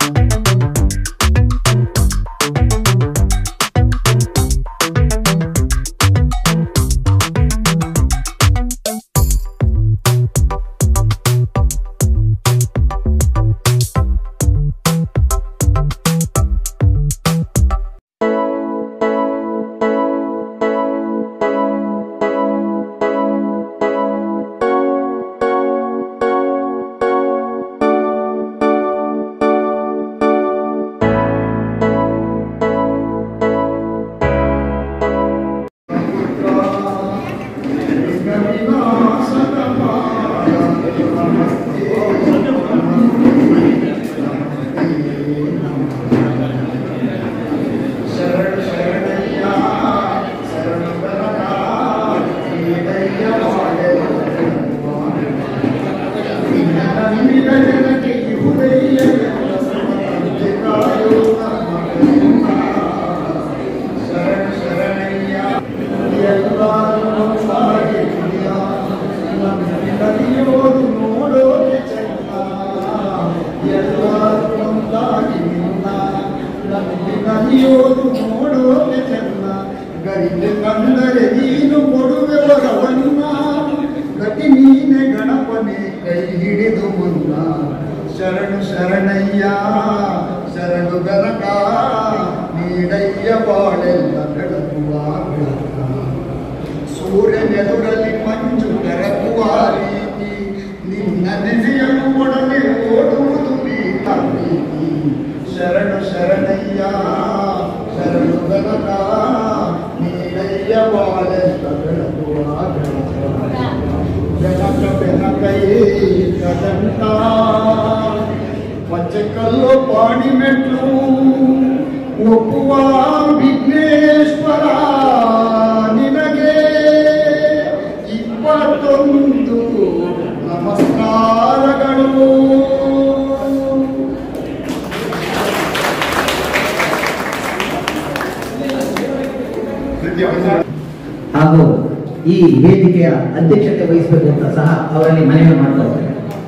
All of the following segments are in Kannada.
ನಲಿಯೋದು ನೋಡೋಕೆ ಚೆನ್ನ ಗರಿಗೆ ಕಂಡರೆ ನೀನು ಕೊಡುವೆವರವನ್ನ ಗತಿ ನೀನೆ ಗಣಪನೆ ಕೈ ಹಿಡಿದು ಮುನ್ನ ಶರಣು ಶರಣಯ್ಯ ಶರಣು ಗನಕ ನೀಡಯ್ಯ ಬಾಳೆಲ್ಲ ಬೆಳಗುವ ಬೆಳಕ ಸೂರ್ಯನೆದುರಲ್ಲಿ ಮಂಜು ಕರಗುವ ರೀತಿ ನಿನ್ನ ನೆನೆಯಲು ಒಡನೆ ಓಡುವುದು ಪೀಠ ಪ್ರೀತಿ ಶರಣು ಶರಣಯ್ಯ ಶರಣು ಗನಕ ನೀಡಯ್ಯ ಬಾಳೆಲ್ಲ ಬೆಳಗುವ ಬೆಳಕ ಬೆನಕೈ ಕದಂಟ ಪಚ್ಚಕಲ್ಲು ಪಾಣಿ ಮೆಟ್ಲು ಒಪ್ಪುವ ವಿಘ್ನೇಶ್ವರ ನಿನಗೆ ಇಪ್ಪತ್ತೊಂದು ನಮಸ್ಕಾರಗಳು ಹಾಗೂ ಈ ವೇದಿಕೆಯ ಅಧ್ಯಕ್ಷತೆ ವಹಿಸಬೇಕು ಅಂತ ಸಹ ಅವರಲ್ಲಿ ಮನವಿ ಮಾಡ್ತಾ ಹೋಗ್ತಾರೆ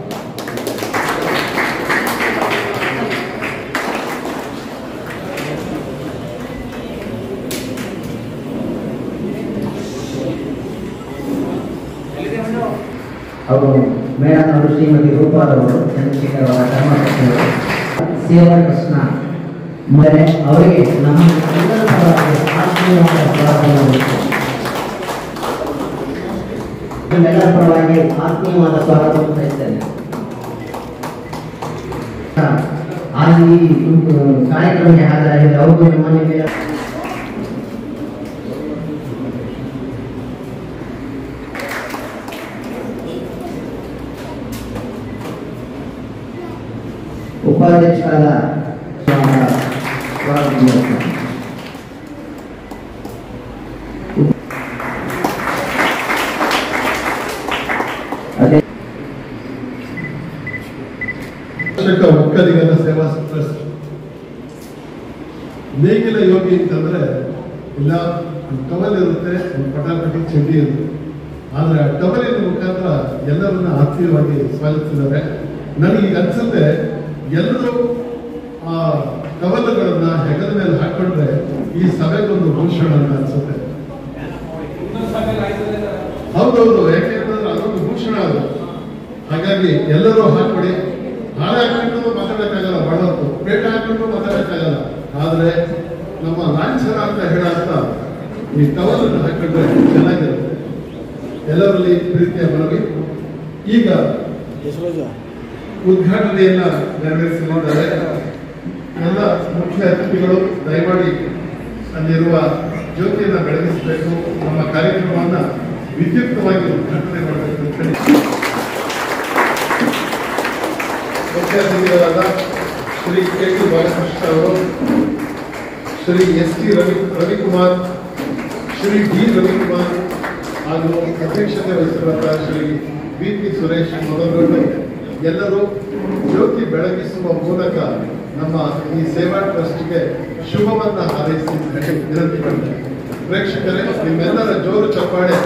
ಅವರು ಮೇಡಮ್ ಅವರು ಶ್ರೀಮತಿ ರೂಪಾರವರು ಚಂದ್ರಶೇಖರ್ ಅವರ ಧರ್ಮಪತ್ನಿಯವರು ಸೇವಾ ಕೃಷ್ಣ ಮನೆ ಅವರಿಗೆ ನಮ್ಮ ಎಲ್ಲರ ಪರವಾಗಿ ಆತ್ಮೀಯವಾದ ಸ್ವಾಗತವನ್ನು ನಮ್ಮೆಲ್ಲರ ಪರವಾಗಿ ಆತ್ಮೀಯವಾದ ಸ್ವಾಗತವನ್ನು ಬಯಸ್ತೇನೆ ಆ ಈ ಉಮ್, ಕಾರ್ಯಕ್ರಮಕ್ಕೆ ಹಾಜರಾಗಿದ್ದರೆ ಅವ್ರಿಗೂ ನಮ್ಮ ನಿಮ್ಮೆಲ್ಲ ಉಪಾಧ್ಯಕ್ಷರಾದ ಸ್ವಾಗತ ಸ್ವಾಗತ ಅದೇ ಕರ್ನಾಟಕ ಒಕ್ಕಲಿಗರ ಸೇವಾ ಟ್ರಸ್ಟ್ ನೇಗಿಲ ಯೋಗಿ ಅಂತಂದ್ರೆ ಇಲ್ಲ ಒಂದು ಟವಲ್ ಇರುತ್ತೆ ಒಂದು ಪಟಾಪಟಿ ಚಡ್ಡಿ ಇರುತ್ತೆ ಆದ್ರೆ ಆ ಟವಲಿನ ಮುಖಾಂತರ ಎಲ್ಲರನ್ನ ಆತ್ಮೀಯವಾಗಿ ಸ್ವಾಗತಿಸಿದ್ದಾರೆ ನನಗೆ ಈಗ ಅನ್ಸುತ್ತೆ ಎಲ್ಲರೂ ಆ ಟವಲ್ಗಳನ್ನ ಹೆಗಲ ಮೇಲೆ ಹಾಕೊಂಡ್ರೆ ಈ ಸಭೆಗೊಂದು ಭೂಷಣ ಅಂತ ಅನ್ಸುತ್ತೆ ಹೌದೌದು ಯಾಕೆಂತಂದ್ರೆ ಅದೊಂದು ಭೂಷಣ ಅದು ಹಾಗಾಗಿ ಎಲ್ಲರೂ ಹಾಕೊಡಿ ಹಾಳೆ ಹಾಕೊಂಡು ಮಾತಾಡಕ್ಕಾಗಲ್ಲ ಬಹಳ ಹೊತ್ತು ಪೇಟ ಹಾಕೊಂಡು ಮಾತಾಡಕ್ಕಾಗಲ್ಲ ಆದ್ರೆ ನಮ್ಮ ಲಾಂಛನ ಅಂತ ಹೇಳಂತ ಈ ಟವಲ್ ಹಾಕೊಂಡ್ರೆ ಚೆನ್ನಾಗಿರುತ್ತೆ ಎಲ್ಲರಲ್ಲಿ ಪ್ರೀತಿಯ ಮನವಿ ಈಗ ಉದ್ಘಾಟನೆಯನ್ನ ನೆರವೇರಿಸಲಿದ್ದಾರೆ ಎಲ್ಲ ಮುಖ್ಯ ಅತಿಥಿಗಳು ದಯಮಾಡಿ ಅಲ್ಲಿರುವ ಜ್ಯೋತಿಯನ್ನ ಬೆಳಗಿಸಬೇಕು ನಮ್ಮ ಕಾರ್ಯಕ್ರಮವನ್ನ ವಿದ್ಯುಕ್ತವಾಗಿ ಉದ್ಘಾಟನೆ ಮಾಡಬೇಕು ಅಂತ ಹೇಳಿ ಮುಖ್ಯ ಅತಿಥಿಗಳಾದ ಶ್ರೀ ಕೆ ಟಿ ಬಾಲಕೃಷ್ಣ ಅವರು Shri S T Ravi Ravikumar Shri D Ravikumar ಹಾಗೂ ಅಧ್ಯಕ್ಷತೆ ವಹಿಸಿರುವಂತಹ ಶ್ರೀ ಬಿ ಪಿ ಸುರೇಶ್ ಮೊದಲುಗೊಂಡು ಎಲ್ಲರೂ ಜ್ಯೋತಿ ಬೆಳಗಿಸುವ ಮೂಲಕ ನಮ್ಮ ಈ ಸೇವಾ ಟ್ರಸ್ಟ್ಗೆ ಶುಭವನ್ನ ಹಾರೈಸಿ ಅಂತ ಹೇಳಿ ವಿನಂತಿ ಮಾಡ್ತೀನಿ ಪ್ರೇಕ್ಷಕರೇ ನಿಮ್ಮೆಲ್ಲರ ಜೋರು ಚಪ್ಪಾಳೆ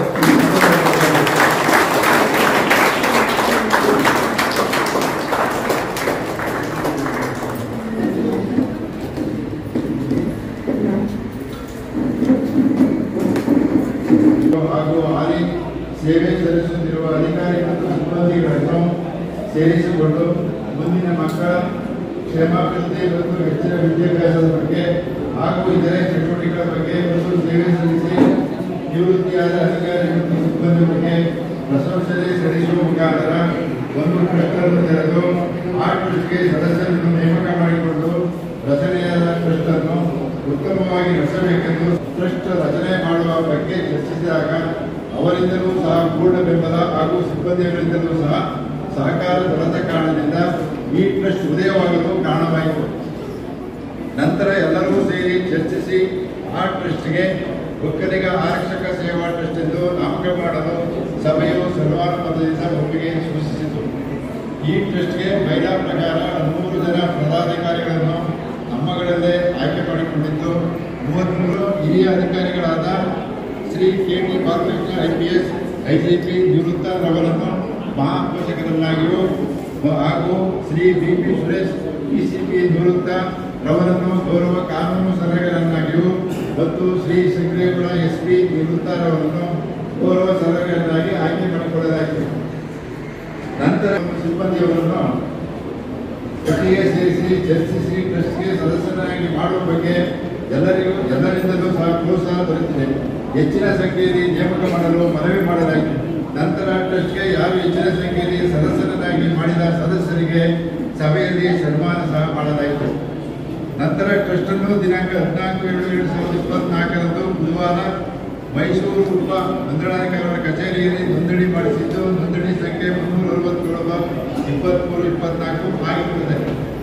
ಸೇರಿಸಿಕೊಂಡು ಮುಂದಿನ ಮಕ್ಕಳ ಕ್ಷೇಮಾಭಿವೃದ್ಧಿ ಮತ್ತು ಹೆಚ್ಚಿನ ವಿದ್ಯಾಭ್ಯಾಸದ ಬಗ್ಗೆ ಹಾಗೂ ಇತರೆ ಚಟುವಟಿಕೆಗಳ ಬಗ್ಗೆ ಮತ್ತು ಸೇವೆ ಸಲ್ಲಿಸಿ ನಿವೃತ್ತಿಯಾದ ಅಧಿಕಾರಿ ಮತ್ತು ಸಿಬ್ಬಂದಿ ಬಗ್ಗೆ ಪ್ರಶಂಸನೆ ಸಲ್ಲಿಸುವ ಮುಖಾಂತರ ಒಂದು ಟ್ರಸ್ಟನ್ನು ತೆರೆದು ಆ ಟ್ರಸ್ಟ್ಗೆ ಸದಸ್ಯರನ್ನು ನೇಮಕ ಮಾಡಿಕೊಂಡು ರಚನೆಯಾದ ಟ್ರಸ್ಟ್ ಅನ್ನು ಉತ್ತಮವಾಗಿ ನಡೆಸಬೇಕೆಂದು ಟ್ರಸ್ಟ್ ರಚನೆ ಮಾಡುವ ಬಗ್ಗೆ ಚರ್ಚಿಸಿದಾಗ ಅವರಿಂದಲೂ ಸಹ ಪೂರ್ಣ ಬೆಂಬಲ ಹಾಗೂ ಸಿಬ್ಬಂದಿಗಳಿಂದಲೂ ಸಹ ಸಹಕಾರ ದೊರೆತ ಕಾರಣದಿಂದ ಈ ಟ್ರಸ್ಟ್ ಉದಯವಾಗಲು ಕಾರಣವಾಯಿತು ನಂತರ ಎಲ್ಲರೂ ಸೇರಿ ಚರ್ಚಿಸಿ ಆ ಟ್ರಸ್ಟ್ಗೆ ಒಕ್ಕಲಿಗ ಆರಕ್ಷಕ ಸೇವಾ ಟ್ರಸ್ಟ್ ಎಂದು ನಾಮಕರಣ ಮಾಡಲು ಸಭೆಯು ಸರ್ವಾನುಮತದಿಂದ ಒಪ್ಪಿಗೆ ಸೂಚಿಸಿತು ಈ ಟ್ರಸ್ಟ್ಗೆ ಮಹಿಳಾ ಪ್ರಕಾರ ನೂರು ಜನ ಪದಾಧಿಕಾರಿಗಳನ್ನು ನಮ್ಮಗಳಲ್ಲೇ ಆಯ್ಕೆ ಮಾಡಿಕೊಂಡಿದ್ದು ಮೂವತ್ಮೂರು ಹಿರಿಯ ಅಧಿಕಾರಿಗಳಾದ Shri K T Balakrishna I P S ACP ನಿವೃತ್ತ ರವರನ್ನು ಮಹಾಪೋಷಕರನ್ನಾಗಿಯೂ ಹಾಗೂ Shri B P Suresh ACP ನಿವೃತ್ತ ರವರನ್ನು ಗೌರವ ಕಾನೂನು ಸಲಹೆಗಳನ್ನಾಗಿಯೂ ಮತ್ತು ಶ್ರೀ ಶಂಕರೇಗೌಡ ಎಸ್ ಪಿ ನಿವೃತ್ತ ರವರನ್ನು ಗೌರವ ಸಲಹೆಗಳನ್ನಾಗಿ ಆಯ್ಕೆ ಮಾಡಿಕೊಳ್ಳಲಾಯಿತು ನಂತರ ಸಿಬ್ಬಂದಿಯವರನ್ನು ಒಟ್ಟಿಗೆ ಸೇರಿಸಿ ಚರ್ಚಿಸಿ ಟ್ರಸ್ಟ್ಗೆ ಸದಸ್ಯರಾಗಿ ಮಾಡುವ ಬಗ್ಗೆ ಎಲ್ಲರಿಗೂ ಎಲ್ಲರಿಂದಲೂ ಸಹ ಪ್ರೋತ್ಸಾಹ ದೊರೆತಿದೆ ಹೆಚ್ಚಿನ ಸಂಖ್ಯೆಯಲ್ಲಿ ನೇಮಕ ಮಾಡಲು ಮನವಿ ಮಾಡಲಾಯಿತು ನಂತರ ಟ್ರಸ್ಟ್ಗೆ ಯಾರು ಹೆಚ್ಚಿನ ಸಂಖ್ಯೆಯಲ್ಲಿ ಸದಸ್ಯರನ್ನಾಗಿ ಮಾಡಿದ ಸದಸ್ಯರಿಗೆ ಸಭೆಯಲ್ಲಿ ಸನ್ಮಾನ ಸಹ ಮಾಡಲಾಯಿತು ನಂತರ ಟ್ರಸ್ಟ್ ಅನ್ನು ದಿನಾಂಕ ಹದಿನಾಲ್ಕು ಏಳು ಎರಡು ಸಾವಿರದ ಇಪ್ಪತ್ನಾಲ್ಕರಂದು ಬುಧವಾರ ಮೈಸೂರು ಉಪ ನೋಂದಣಾಧಿಕಾರಿಗಳ ಕಚೇರಿಯಲ್ಲಿ ನೋಂದಣಿ ಮಾಡಿಸಿದ್ದು ನೋಂದಣಿ ಸಂಖ್ಯೆ ಮುನ್ನೂರ ಅರವತ್ತೇಳು ಇಪ್ಪತ್ಮೂರು ಇಪ್ಪತ್ನಾಲ್ಕು ಆಗಿರುತ್ತದೆ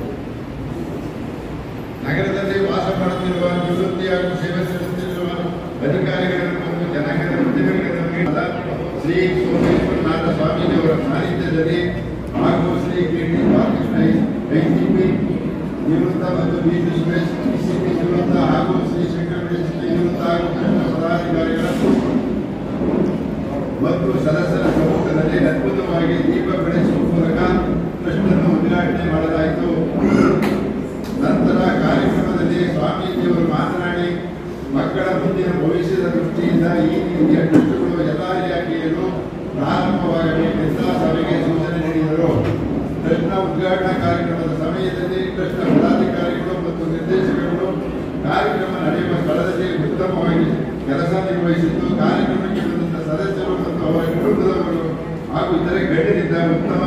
ನಗರದಲ್ಲಿ ವಾಸ ಮಾಡುತ್ತಿರುವ ನಿವೃತ್ತಿ ಹಾಗೂ ಸೇವೆ ಸಲ್ಲಿಸುತ್ತಿರುವ ಅಧಿಕಾರಿಗಳನ್ನು ಮತ್ತು ಜನಾಂಗದ ಪ್ರತಿನಿಧಿಗಳನ್ನು ನೀಡಿದ ಶ್ರೀ ಸೋಮೇಶ್ವರನಾಥ ಸ್ವಾಮೀಜಿಯವರ ಸಾನ್ನಿಧ್ಯದಲ್ಲಿ ಹಾಗೂ Shri K T Balakrishna ACP ನಿವೃತ್ತ ಮತ್ತು ಬಿ ಪಿ ಸುರೇಶ್ ಡಿಸಿಪಿ ನಿವೃತ್ತ ಹಾಗೂ ಶ್ರೀ ಶಂಕರ ನಿವೃತ್ತ ಹಾಗೂ ಕೃಷ್ಣ ಪದಾಧಿಕಾರಿಗಳ ಮತ್ತು ಸದಸ್ಯರ ಸಮ್ಮುಖದಲ್ಲಿ ಅದ್ಭುತವಾಗಿ ದೀಪ ಬೆಳೆಸುವ ಮೂಲಕ ಟ್ರಸ್ಟನ್ನು ಉದ್ಘಾಟನೆ ಮಾಡಲಾಯಿತು ನಂತರ ಕಾರ್ಯಕ್ರಮದಲ್ಲಿ ಸ್ವಾಮೀಜಿಯವರು ಮಾತನಾಡಿ ಮಕ್ಕಳ ಮುಂದಿನ ಭವಿಷ್ಯದ ದೃಷ್ಟಿಯಿಂದ ಈ ರೀತಿಯ ಟ್ರಸ್ಟ್ಗಳು ಎಲ್ಲ ಇಲಾಖೆಯಲ್ಲೂ ಪ್ರಾರಂಭವಾಗಬೇಕೆಂದ ಸಭೆಗೆ ಸೂಚನೆ ನೀಡಿದರು ಟ್ರಸ್ಟ್ನ ಉದ್ಘಾಟನಾ ಕಾರ್ಯಕ್ರಮದ ಸಮಯದಲ್ಲಿ ಟ್ರಸ್ಟ್ನ ಪದಾಧಿಕಾರಿಗಳು ಮತ್ತು ನಿರ್ದೇಶಕರು ಕಾರ್ಯಕ್ರಮ ನಡೆಯುವ ಸ್ಥಳದಲ್ಲಿ ಉತ್ತಮವಾಗಿ ಕೆಲಸ ನಿರ್ವಹಿಸಿದ್ದು ಕಾರ್ಯಕ್ರಮಕ್ಕೆ ಬಂದ ಸದಸ್ಯರು ಮತ್ತು ಅವರ ಕುಟುಂಬದವರು ಹಾಗೂ ಇತರೆ ಗಣ್ಯರಿಂದ ಉತ್ತಮ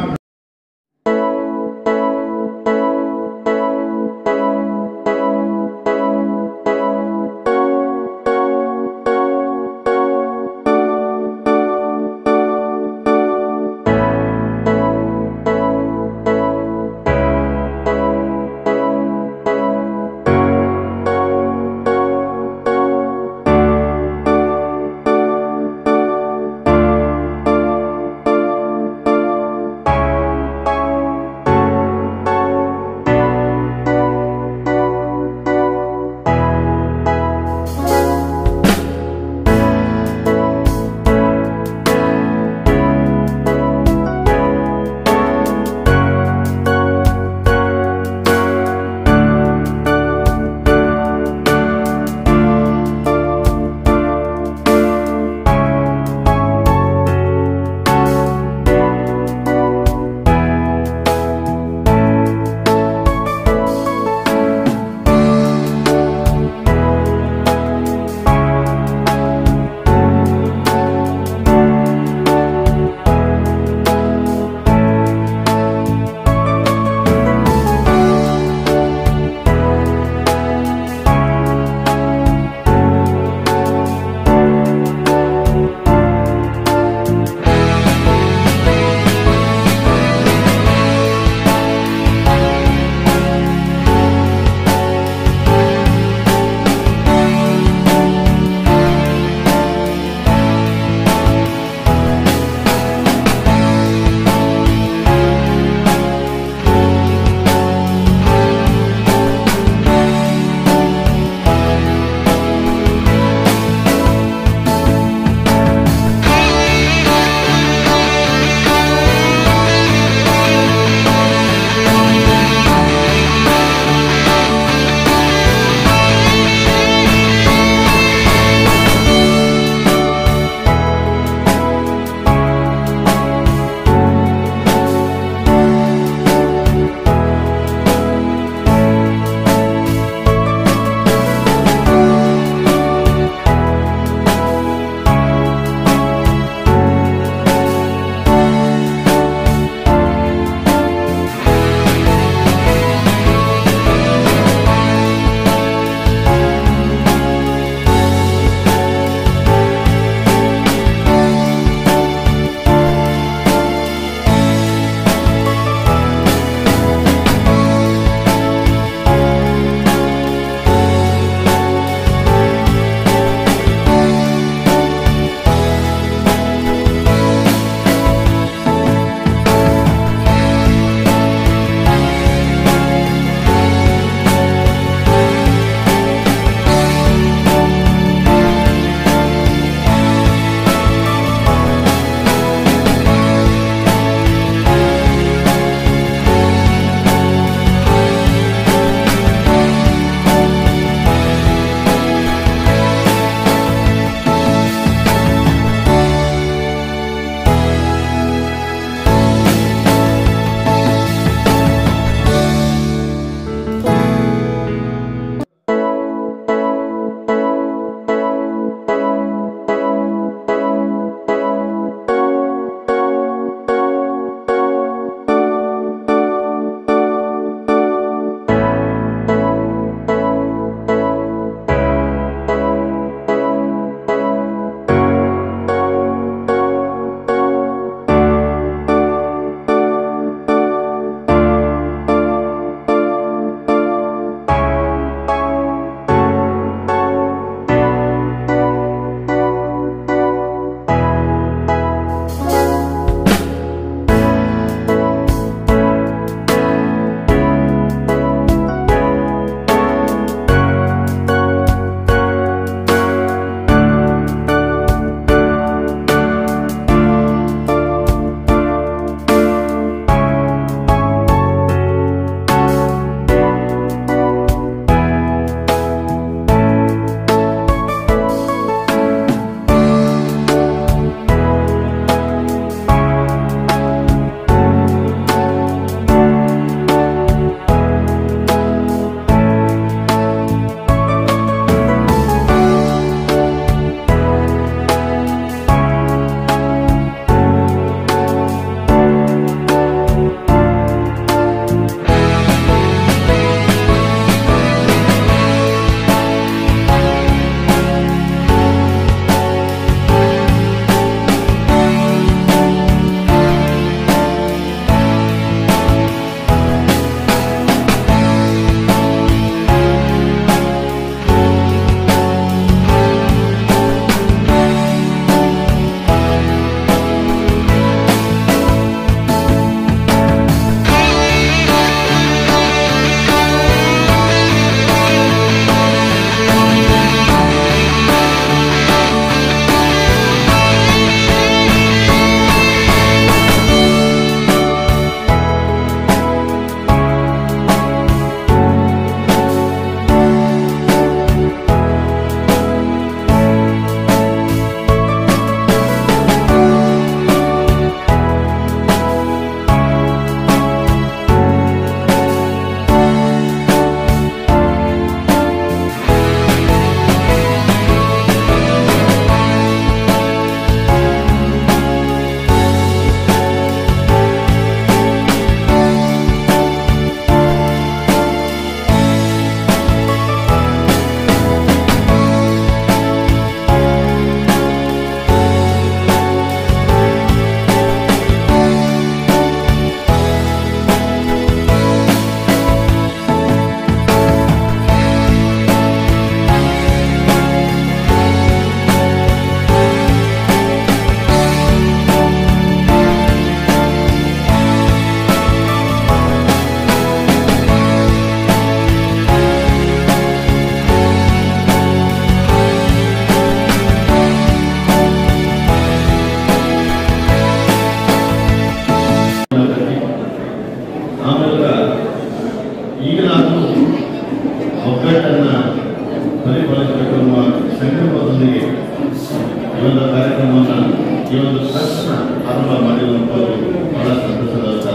ನಾವು ಒಗ್ಗಟ್ಟನ್ನು ಪರಿಪಾಲಿಸಬೇಕು ಅನ್ನುವ ಸಂಕಲ್ಪದೊಂದಿಗೆ ಈ ಒಂದು ಕಾರ್ಯಕ್ರಮವನ್ನು ಈ ಒಂದು ತಕ್ಷಣ ಆರಂಭ ಮಾಡಿರುವಂಥದ್ದು ಬಹಳ ಸಂತಸದ ವಿಚಾರ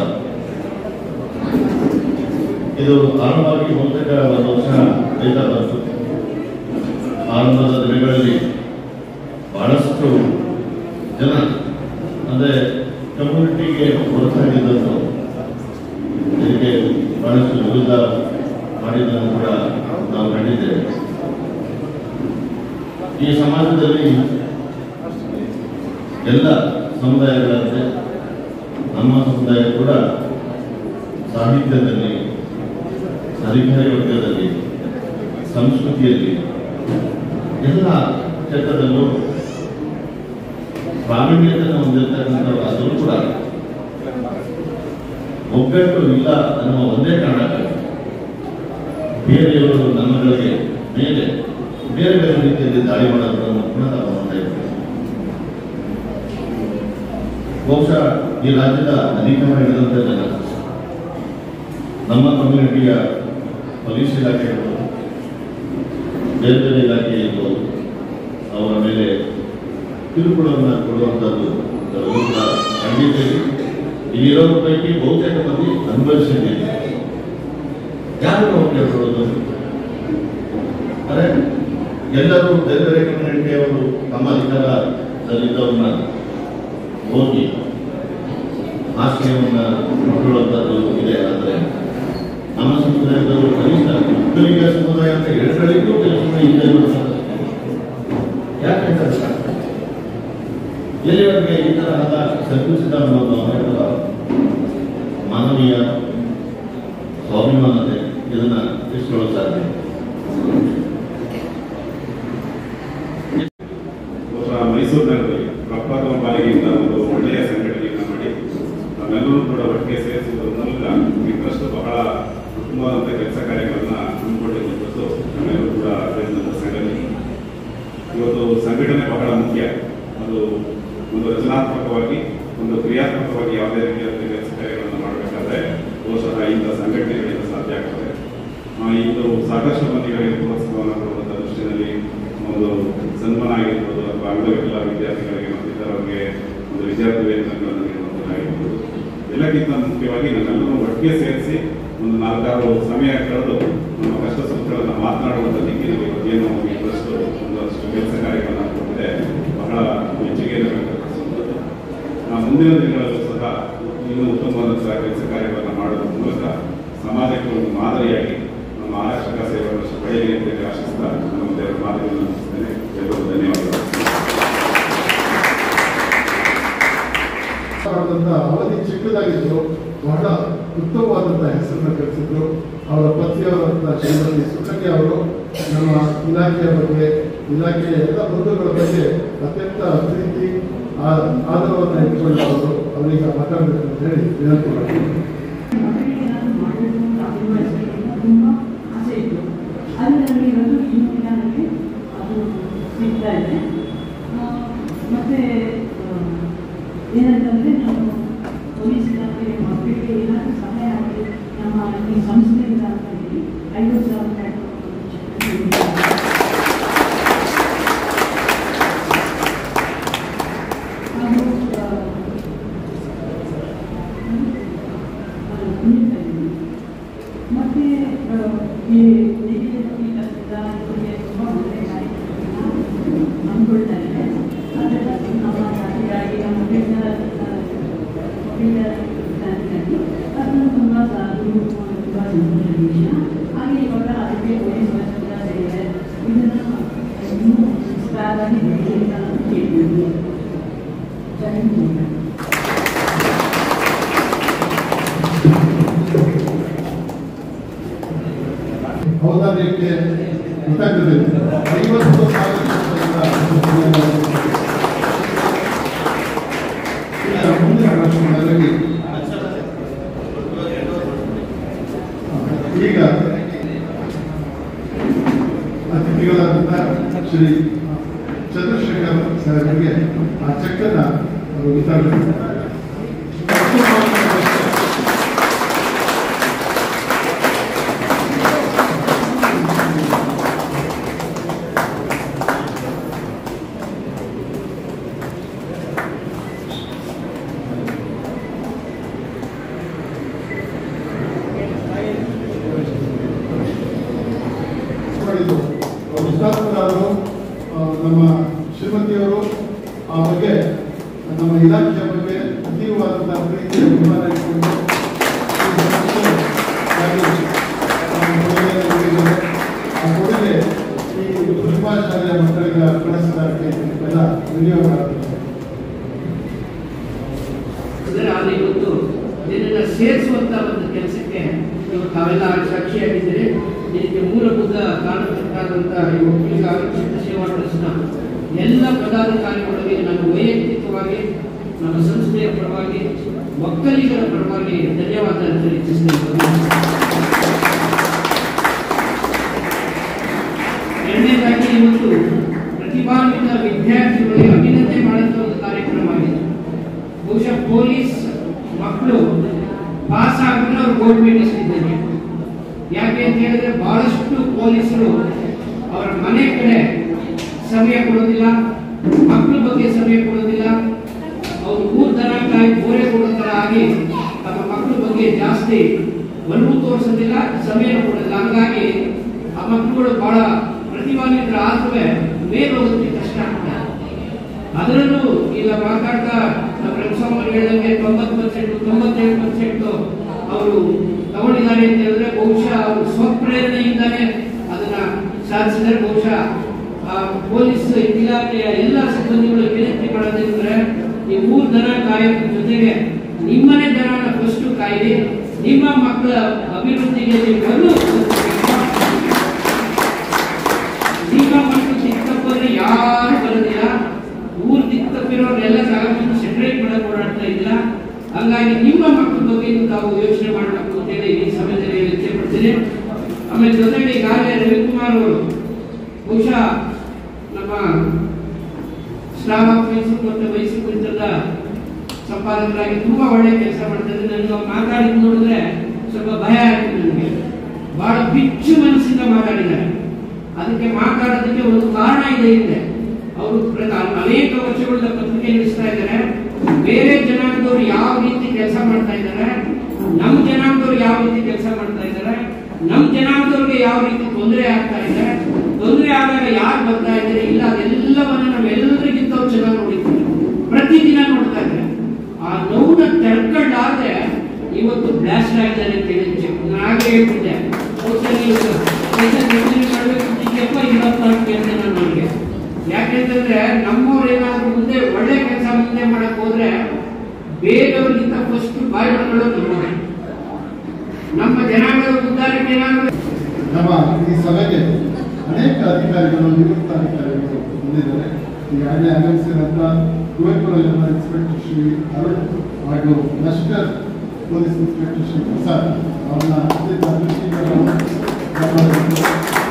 ಇದು ಆರಂಭವಾಗಿ ಬಹುತೇಕ ಒಂದು ವರ್ಷ ಬೇಗ ಬಂತು ಆರಂಭದ ದಿನಗಳಲ್ಲಿ ಬಹಳಷ್ಟು ಜನ ಅಂದರೆ ಕಮ್ಯುನಿಟಿಗೆ ಹೊರತಾಗಿದ್ದದ್ದು ಇದಕ್ಕೆ ಬಹಳಷ್ಟು ವಿರುದ್ಧ ಮಾಡಿದ್ದನ್ನು ಕೂಡ ನಾವು ಕಂಡಿದ್ದೇವೆ ಈ ಸಮಾಜದಲ್ಲಿ ಎಲ್ಲ ಸಮುದಾಯಗಳಂತೆ ನಮ್ಮ ಸಮುದಾಯ ಕೂಡ ಸಾಹಿತ್ಯದಲ್ಲಿ ಅಧಿಕಾರಿ ವರ್ಗದಲ್ಲಿ ಸಂಸ್ಕೃತಿಯಲ್ಲಿ ಎಲ್ಲ ಕ್ಷೇತ್ರದಲ್ಲೂ ಪ್ರಾವೀಣ್ಯತೆಯನ್ನು ಹೊಂದಿರತಕ್ಕಂಥವ್ರು ಆದರೂ ಕೂಡ ಒಗ್ಗಟ್ಟು ಇಲ್ಲ ಅನ್ನುವ ಒಂದೇ ಕಾರಣಕ್ಕೆ ಬೇರೆಯವರು ನಮ್ಮಗಳಿಗೆ ಮೇಲೆ ಬೇರೆ ಬೇರೆ ರೀತಿಯಲ್ಲಿ ದಾಳಿ ಮಾಡೋದನ್ನು ಪುನಃ ನಾವು ನೋಡ್ತಾ ಇದ್ದೇವೆ ಬಹುಶಃ ಈ ರಾಜ್ಯದ ಅಧಿಕಾರ ಹಿಡಿದಂತೆ ಜನ ನಮ್ಮ ಕಮ್ಯುನಿಟಿಯ ಪೊಲೀಸ್ ಇಲಾಖೆ ಇರ್ಬೋದು ಬೇರೆ ಬೇರೆ ಇಲಾಖೆ ಇರ್ಬೋದು ಅವರ ಮೇಲೆ ಕಿರುಕುಳವನ್ನು ಕೊಡುವಂಥದ್ದು ಎಲ್ಲವೂ ಕೂಡ ಖಂಡಿತ ಇದೆ. ಇಲ್ಲಿರೋರ ಪೈಕಿ ಬಹುತೇಕ ಮಂದಿ ಅನುಭವಿಸಿದ್ದೀವಿ ಯಾರು ನಾವು ಕೇಳ್ಕೊಳ್ಳೋದು ಅರೆ ಎಲ್ಲರೂ ಬೇರೆ ಬೇರೆ ಕಮ್ಯುನಿಟಿಯವರು ತಮ್ಮ ಅಧಿಕಾರದಲ್ಲಿದ್ದವ್ರನ್ನ ಹೋಗಿ ಆಶ್ರಯವನ್ನ ಕೊಡುವಂಥದ್ದು ಇದೆ ಆದರೆ ನಮ್ಮ ಸಮುದಾಯದವರು ಕನಿಷ್ಠ ಒಕ್ಕಲಿಗ ಸಮುದಾಯ ಅಂತ ಹೇಳ್ಕೊಳ್ಳಿಕ್ಕೂ ಕೆಲಸ ಇಲ್ಲ ಇರುವಂಥದ್ದು ಯಾಕೆ ಅಂತ ಎಲ್ಲಿವರೆಗೆ ಈ ತರಹದ ಸಂಕುಚಿತ ಮನೋಭಾವ ಮಾನವೀಯ ಸ್ವಾಭಿಮಾನತೆ ಇದನ್ನ ತಿಳಿಸ್ಕೊಳ್ಳೋ ಸಾಧ್ಯ ಬಹುಶಃ ಮೈಸೂರು ನಗರದಲ್ಲಿ ಪ್ರಪ್ರಥಮ ಬಾರಿಗೆ ಇಂಥ ಒಂದು ಒಳ್ಳೆಯ ಸಂಘಟನೆಯನ್ನು ಮಾಡಿ ನಾವೆಲ್ಲರೂ ಕೂಡ ಒಟ್ಟಿಗೆ ಸೇರಿಸುವುದರ ಮೂಲಕ ಈ ಟ್ರಸ್ಟ್ ಬಹಳ ಉತ್ತಮವಾದಂಥ ಕೆಲಸ ಕಾರ್ಯಗಳನ್ನ ಹಮ್ಮಿಕೊಂಡಿರುವಂಥದ್ದು ನಮ್ಮೆಲ್ಲರೂ ಕೂಡ ಸೇರಿದಂಥ ಸಂಘಟನೆ ಇವತ್ತು ಸಂಘಟನೆ ಬಹಳ ಮುಖ್ಯ ಅದು ಒಂದು ರಚನಾತ್ಮಕವಾಗಿ ಒಂದು ಕ್ರಿಯಾತ್ಮಕವಾಗಿ ಯಾವುದೇ ರೀತಿಯಾದ ಕೆಲಸ ಕಾರ್ಯಗಳನ್ನು ಮಾಡಬೇಕಾದ್ರೆ ಬಹುಶಃ ಇಂಥ ಸಂಘಟನೆಗಳಿಂದ ಸಾಧ್ಯ ಆಗ್ತದೆ ಆ, ಇಂದು ಸಾಕಷ್ಟು ಮಂದಿಗಳಿಗೆ ಪ್ರೋತ್ಸಾಹವನ್ನು ಕೊಡುವಂಥ ದೃಷ್ಟಿಯಲ್ಲಿ ಒಂದು ಸನ್ಮಾನ ಆಗಿರ್ಬೋದು ಅಥವಾ ಅಂಗವಿಕಲ ವಿದ್ಯಾರ್ಥಿಗಳಿಗೆ ಮತ್ತಿತರರಿಗೆ ಒಂದು ವಿದ್ಯಾರ್ಥಿ ವೇತನಗಳನ್ನು ನೀಡುವಂಥದ್ದಾಗಿರ್ಬೋದು ಎಲ್ಲಕ್ಕಿಂತ ಮುಖ್ಯವಾಗಿ ನಮ್ಮೆಲ್ಲರೂ ಒಟ್ಟಿಗೆ ಸೇರಿಸಿ ಒಂದು ನಾಲ್ಕಾರು ಸಮಯ ಕಳೆದು ನಮ್ಮ ಕಷ್ಟ ಸುಖಗಳನ್ನು ಮಾತನಾಡುವಂಥ ದಿಕ್ಕಿನಲ್ಲಿ ಏನು ಈ ಟ್ರಸ್ಟ್ ಒಂದಷ್ಟು ಕೆಲಸ ಕಾರ್ಯಗಳನ್ನು ಕೊಟ್ಟಿದೆ ಬಹಳ ಮೆಚ್ಚುಗೆಯನ್ನು ವ್ಯಕ್ತಪಡಿಸುವಂಥದ್ದು ಆ ಮುಂದಿನ ದಿನಗಳಲ್ಲೂ ಸಹ ಇನ್ನೂ ಉತ್ತಮವಾದಂತಹ ಕೆಲಸ ಕಾರ್ಯಗಳನ್ನು ಮಾಡೋದ್ರ ಮೂಲಕ ಸಮಾಜಕ್ಕೆ ಒಂದು ಮಾದರಿಯಾಗಿ ನಮ್ಮ ಆರಕ್ಷಕ ಸೇವಾ ವರ್ಷ ಪಡೆಯಲಿ ಅಂತ ಹೇಳಿ ಆಶಿಸ್ತಾ ನಮ್ಮ ದೇವರ ಮಾತುಗಳನ್ನು ಮುಗಿಸ್ತೇನೆ ಎಲ್ಲರಿಗೂ ಧನ್ಯವಾದಗಳು ಮಾಡಿದಂಥ ಅವಧಿ ಚಿಕ್ಕದಾಗಿದ್ರು ಬಹಳ ಉತ್ತಮವಾದಂಥ ಹೆಸರನ್ನು ಗಳಿಸಿದ್ರು ಅವರ ಪತಿಯವರಂಥ ಶ್ರೀಮತಿ ಸುಕನ್ಯಾ ಅವರು ನಮ್ಮ ಇಲಾಖೆಯ ಬಗ್ಗೆ ಇಲಾಖೆಯ ಎಲ್ಲ ಬಂಧುಗಳ ಬಗ್ಗೆ ಅತ್ಯಂತ ಪ್ರೀತಿ ಆ- ಆದರವನ್ನು ಇಟ್ಕೊಳ್ಳೋರು ಅವರಿಗೆ ಮಾತಾಡಬೇಕು ಅಂತ ಹೇಳಿ ವಿನಂತಿ ಮಾಡ್ತೀನಿ ಮಕ್ಕಳಿಗೆ ನಾನು ಮಾಡಬೇಕು ಅಂತ ಅಭಿಮಾನಿಸಬೇಕು ತುಂಬ ಆಸೆ ಇತ್ತು ಆದರೆ ನನಗೆ ಇವತ್ತು ಇನ್ನೂ ಇಲ್ಲ ನನಗೆ ಅದು ಸಿಗ್ತಾ ಇದೆ ಆ, ಮತ್ತೆ ಆ, ಏನಂತಂದರೆ ನಾವು ಪೊಲೀಸ್ ಇಲಾಖೆ ಮಕ್ಕಳಿಗೆ ಏನಾದರೂ ಸಹಾಯ ಆಗಲಿ ನಮ್ಮ ಈ ಸಂಸ್ಥೆಯಿಂದ ಅಂತ ಹೇಳಿ ಐವತ್ತು ಸಾವಿರ ಹಾಗೂ ಆ, ಮತ್ತೆ ಆ, ಈ ನೆಗೆಟಿವ್ ಕಲಿಸಿದ ಇವರಿಗೆ ತುಂಬ ಒಳ್ಳೆಯ ಕಾರ್ಯಕ್ರಮಗಳನ್ನ ಹಮ್ಮಿಕೊಳ್ತಾ ಇದೆ ಅದೆಲ್ಲ ನಮ್ಮ ಜಾತಿಗಾಗಿ ನಮ್ಮ ಮಕ್ಕಳಿಂದ ಮಕ್ಕಳಿಂದ ಅದನ್ನು ತುಂಬ ಸಾಧು ತುಂಬ ಸಂತೋಷದ ವಿಷಯ ಹಾಗೆ ಇವಾಗ ಅದಕ್ಕೆ ಪೊಲೀಸ್ ವರ್ಷದ ಇದೆ ಇದನ್ನು ಇನ್ನೂ ವಿಸ್ತಾರವಾಗಿ ಬೆಳೆಯಲಿ ಅಂತ ನಾನು ಕೇಳ್ತೀನಿ ಜೈ ಹಿಂದ್. ಔದಾರ್ಯಕ್ಕೆ ಕೃತಜ್ಞತೆ ಐವತ್ತು ಸಾವಿರ ರೂಪಾಯಿಗಳ ಈಗ ಮುಂದಿನ ವರ್ಷಗಳಲ್ಲಿ ಈಗ ಅತಿಥಿಗಳಾದಂಥ ಶ್ರೀ ಚಂದ್ರಶೇಖರ್ ಸಾಹೇಬರಿಗೆ ಆ ಚೆಕ್ಕನ್ನು ಅವರು ವಿತರಿಸಿದ್ದಾರೆ ಅಧ್ಯಕ್ಷರಾದಂಥ ಈ ಒಕ್ಕಲಿಗ ಅರಕ್ಷಿತ ಸೇವಾ ಟ್ರಸ್ಟ್ನ ಎಲ್ಲ ಪದಾಧಿಕಾರಿಗಳಿಗೆ ನನ್ನ ವೈಯಕ್ತಿಕವಾಗಿ ನಮ್ಮ ಸಂಸ್ಥೆಯ ಪರವಾಗಿ ಒಕ್ಕಲಿಗರ ಪರವಾಗಿ ಧನ್ಯವಾದ ತಿಳಿಸಿದ್ದೇನೆ ಎರಡನೇದಾಗಿ ಇವತ್ತು ಪ್ರತಿಭಾನ್ವಿತ ವಿದ್ಯಾರ್ಥಿಗಳಿಗೆ ಅಭಿನಂದನೆ ಮಾಡುವಂಥ ಒಂದು ಕಾರ್ಯಕ್ರಮ ಆಗಿದೆ ಬಹುಶಃ ಪೊಲೀಸ್ ಮಕ್ಕಳು ಪಾಸ್ ಆಗಿದ್ರೆ ಅವ್ರು ಗೋಲ್ಡ್ ಮೆಡಲಿಸ್ಟ್ ಇದ್ದಾರೆ ಯಾಕೆ ಅಂತ ಹೇಳಿದ್ರೆ ಬಹಳಷ್ಟು ಪೊಲೀಸರು ಅವರ ಮನೆ ಕಡೆ ಸಮಯ ಕೊಡೋದಿಲ್ಲ ಮಕ್ಕಳ ಬಗ್ಗೆ ಸಮಯ ಕೊಡೋದಿಲ್ಲ ಅವ್ರು ಮೂರು ದನ ಕಾಯಿ ಬೋರೆ ಕೊಡೋ ಥರ ಆಗಿ ತಮ್ಮ ಮಕ್ಕಳ ಬಗ್ಗೆ ಜಾಸ್ತಿ ಒಲವು ತೋರಿಸೋದಿಲ್ಲ ಸಮಯ ಕೊಡೋದಿಲ್ಲ ಹಂಗಾಗಿ ಆ ಮಕ್ಕಳುಗಳು ಬಹಳ ಪ್ರತಿಭಾನ್ವಿತರ ಆದ್ರೂ ಮೇಲೋಗೋದಕ್ಕೆ ಕಷ್ಟ ಆಗ್ತದೆ ಅದರಲ್ಲೂ ಈಗ ಮಾತಾಡ್ತಾ ನಮ್ಮ ರಘುಸ್ವಾಮಿ ಹೇಳಿದಂಗೆ ತೊಂಬತ್ತು ಪರ್ಸೆಂಟ್ ತೊಂಬತ್ತೇಳು ಪರ್ಸೆಂಟ್ ಅವರು ತಗೊಂಡಿದ್ದಾರೆ ಅಂತ ಹೇಳಿದ್ರೆ ಬಹುಶಃ ಅವರು ಸ್ವಪ್ರೇರಣೆಯಿಂದಾನೇ ಅದನ್ನ ಸಾಧಿಸಿದರೆ ಬಹುಶಃ ಆ ಪೊಲೀಸ್ ಇಲಾಖೆಯ ಎಲ್ಲ ಸಿಬ್ಬಂದಿಗಳು ವಿನಂತಿ ಮಾಡೋದಂದ್ರೆ ಈ ಮೂರು ದನ ಕಾಯೋದ್ರ ಜೊತೆಗೆ ನಿಮ್ಮನೆ ದನನ ಫಸ್ಟ್ ಕಾಯಿರಿ ನಿಮ್ಮ ಮಕ್ಕಳ ಅಭಿವೃದ್ಧಿಗೆ ನೀವು ನಿಮ್ಮ ಮಕ್ಕಳು ದಿಕ್ಕಪ್ಪಲ್ಲಿ ಯಾರು ಬರೋದಿಲ್ಲ ಊರ್ ದಿಕ್ಕು ತಪ್ಪಿರೋರ್ನೆಲ್ಲ ತಗೊಂಡು ಸೆಪರೇಟ್ ಮಾಡಕ್ ಓಡಾಡ್ತಾ ಇಲ್ಲ ಹಂಗಾಗಿ ನಿಮ್ಮ ಮಕ್ಕಳ ಬಗ್ಗೆ ತಾವು ಯೋಚನೆ ಮಾಡಬೇಕು ಅಂತೇಳಿ ಈ ಸಮಯದಲ್ಲಿ ವ್ಯಕ್ತ ಪಡ್ತೀನಿ ಆಮೇಲೆ ಜೊತೆಗೆ ಈಗಾಗಲೇ ರವಿಕುಮಾರ್ ಅವರು ಬಹುಶಃ ನಮ್ಮ ಸ್ಟಾಫ್ ಆಫ್ ಮೈಸೂರು ಮತ್ತು ಮೈಸೂರು ಕುರಿತದ ಸಂಪಾದಕರಾಗಿ ತುಂಬಾ ಒಳ್ಳೆ ಕೆಲಸ ಮಾಡ್ತಾರೆ ನನಗೆ ಅವ್ರು ಮಾತಾಡಿದ್ ನೋಡಿದ್ರೆ ಸ್ವಲ್ಪ ಭಯ ಆಯ್ತು ನನಗೆ ಬಹಳ ಬಿಚ್ಚು ಮನಸ್ಸಿಂದ ಮಾತಾಡಿದ್ದಾರೆ ಅದಕ್ಕೆ ಮಾತಾಡೋದಕ್ಕೆ ಒಂದು ಕಾರಣ ಇದೆ ಹಿಂದೆ ಅವರು ಪ್ರ- ಅನೇಕ ವರ್ಷಗಳಿಂದ ಪತ್ರಿಕೆ ನಡೆಸ್ತಾ ಇದ್ದಾರೆ ಬೇರೆ ಜನಾಂಗದವರು ಯಾವ ರೀತಿ ಕೆಲಸ ಮಾಡ್ತಾ ಇದ್ದಾರೆ ನಮ್ಮ ಜನಾಂಗದವ್ರು ಯಾವ ರೀತಿ ಕೆಲಸ ಮಾಡ್ತಾ ಇದ್ದಾರೆ ನಮ್ಮ ಜನಾಂಗದವ್ರಿಗೆ ಯಾವ ರೀತಿ ತೊಂದರೆ ಆಗ್ತಾ ಇದೆ ತೊಂದರೆ ಆದಾಗ ಯಾರು ಬರ್ತಾ ಇದ್ದಾರೆ ಇಲ್ಲ ಅದೆಲ್ಲವನ್ನ ನಾವೆಲ್ಲರಿಗಿಂತ ಅವ್ರು ಚೆನ್ನಾಗಿ ನೋಡಿದ್ದಾರೆ ಪ್ರತಿದಿನ ನೋಡ್ತಾ ಇದ್ದಾರೆ ಆ ನೋವನ್ನ ತಡ್ಕೊಂಡಾದ್ರೆ ಇವತ್ತು ಬ್ಲಾಸ್ಟ್ ಆಗಿದ್ದಾರೆ ಅಂತ ಹೇಳಿ ನಾನು ಹಾಗೆ ಹೇಳ್ತಿದ್ದೆ ಬಹುಶಃ ನೀವು ಕೆಲಸ ಯೋಚನೆ ಮಾಡ್ಬೇಕು ಇದೆಯಪ್ಪ ಇರಪ್ಪ ಅಂತ ಕೇಳ್ದೆ ನಾನು ನನಗೆ ಯಾಕೆಂತಂದ್ರೆ ನಮ್ಮವ್ರು ಏನಾದ್ರು ಮುಂದೆ ಒಳ್ಳೆ ಕೆಲಸ ಮುಂದೆ ಮಾಡಕ್ ಹೋದ್ರೆ ಬೇರೆಯವ್ರಿಗಿಂತ ಫಸ್ಟ್ ಬಾಯಿ ಮಾಡ್ಕೊಳ್ಳೋದು ನಮ್ಮವ್ರೆ ನಮ್ಮ ಜನಾಂಗದ ಉದ್ಧಾರಕ್ಕೆ ಏನಾದ್ರು ನಮ್ಮ ಈ ಸಭೆಗೆ ಅನೇಕ ಅಧಿಕಾರಿಗಳು ನಿವೃತ್ತ ಅಧಿಕಾರಿಗಳು ಬಂದಿದ್ದಾರೆ ಈಗಾಗಲೇ ಆಗಮಿಸಿದಂಥ ಕುವೆಂಪುರ ಜಿಲ್ಲಾ ಇನ್ಸ್ಪೆಕ್ಟರ್ ಶ್ರೀ ಅರುಣ್ ಹಾಗೂ ಲಷ್ಕರ್ ಪೊಲೀಸ್ ಇನ್ಸ್ಪೆಕ್ಟರ್ ಶ್ರೀ ಪ್ರಸಾದ್ ಅವರನ್ನ ಅತ್ಯಂತ ದೃಷ್ಟಿಯಿಂದ ನಾವು ಗಮನಿಸಬೇಕು.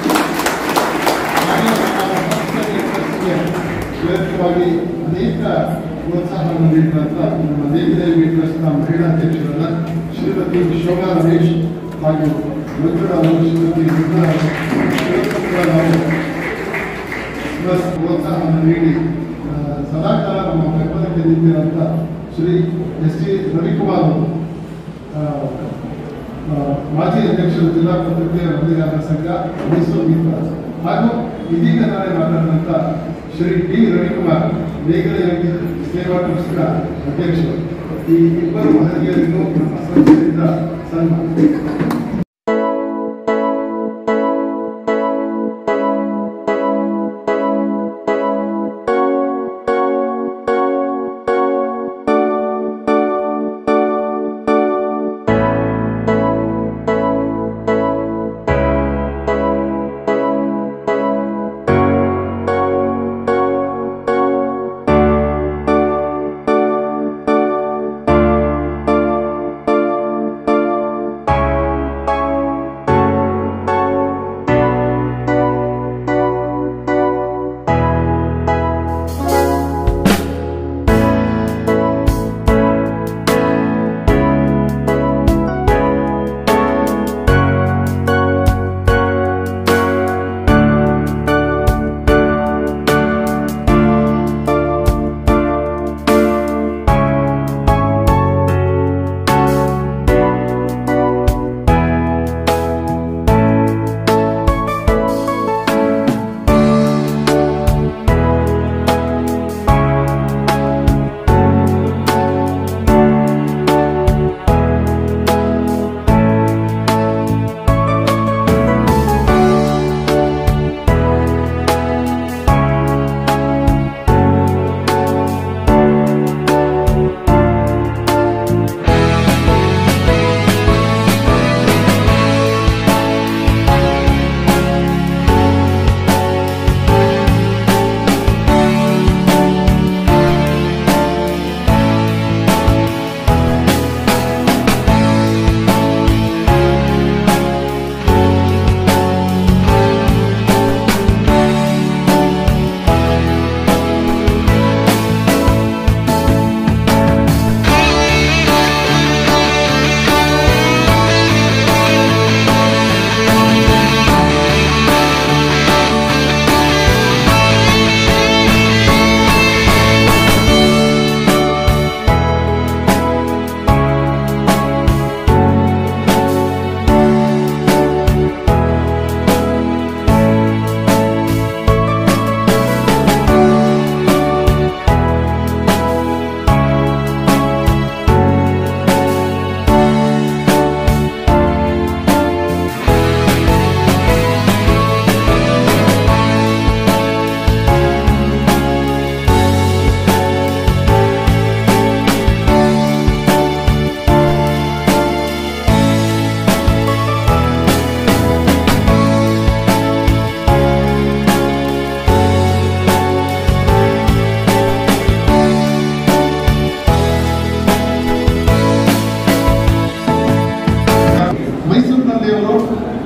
ಹಾಗೆ ನಮ್ಮ ಸಂಸ್ಥೆಗೆ ಟ್ರಸ್ಟ್ಗೆ ಪ್ರೇರಕವಾಗಿ ಅನೇಕ ಪ್ರೋತ್ಸಾಹವನ್ನು ನೀಡಿದಂಥ ನಮ್ಮ ದೇವಿದೇವಿ ಟ್ರಸ್ಟ್ನ ಮಹಿಳಾ ಅಧ್ಯಕ್ಷರಾದ ಶ್ರೀಮತಿ ಶೋಭಾ ರಮೇಶ್ ಹಾಗೂ ಮಂಜುಳ ಅವರು ಶ್ರೀಮತಿ ಮಂಜುಳ ಅವರು ಕೂಡ ನಾವು ಪ್ಲಸ್ ಪ್ರೋತ್ಸಾಹವನ್ನು ನೀಡಿ ಆ, ಸದಾಕಾಲ ನಮ್ಮ ಬೆಂಬಲಕ್ಕೆ ನಿಂತಿರುವಂಥ ಶ್ರೀ ಎಸ್ ಟಿ ರವಿಕುಮಾರ್ ಅವರು ಆ, ಆ, ಮಾಜಿ ಅಧ್ಯಕ್ಷರು ಜಿಲ್ಲಾ ಪತ್ರಿಕೆಯ ವರದಿಗಾರರ ಸಂಘ ಮೈಸೂರು ಮಿತ್ರ ಹಾಗೂ ಇದೀಗ ನಾಳೆ ಮಾತನಾಡಿದಂಥ ಶ್ರೀ ಡಿ ರವಿಕುಮಾರ್ ವೇಗದ ಯೋಗಿ ಸೇವಾ ಟ್ರಸ್ಟ್ನ ಅಧ್ಯಕ್ಷರು ಈ ಇಬ್ಬರು ಮಹನೀಯರಿಗೂ ನಮ್ಮ ಸಂಸ್ಥೆಯಿಂದ ಸನ್ಮಾನ ಿ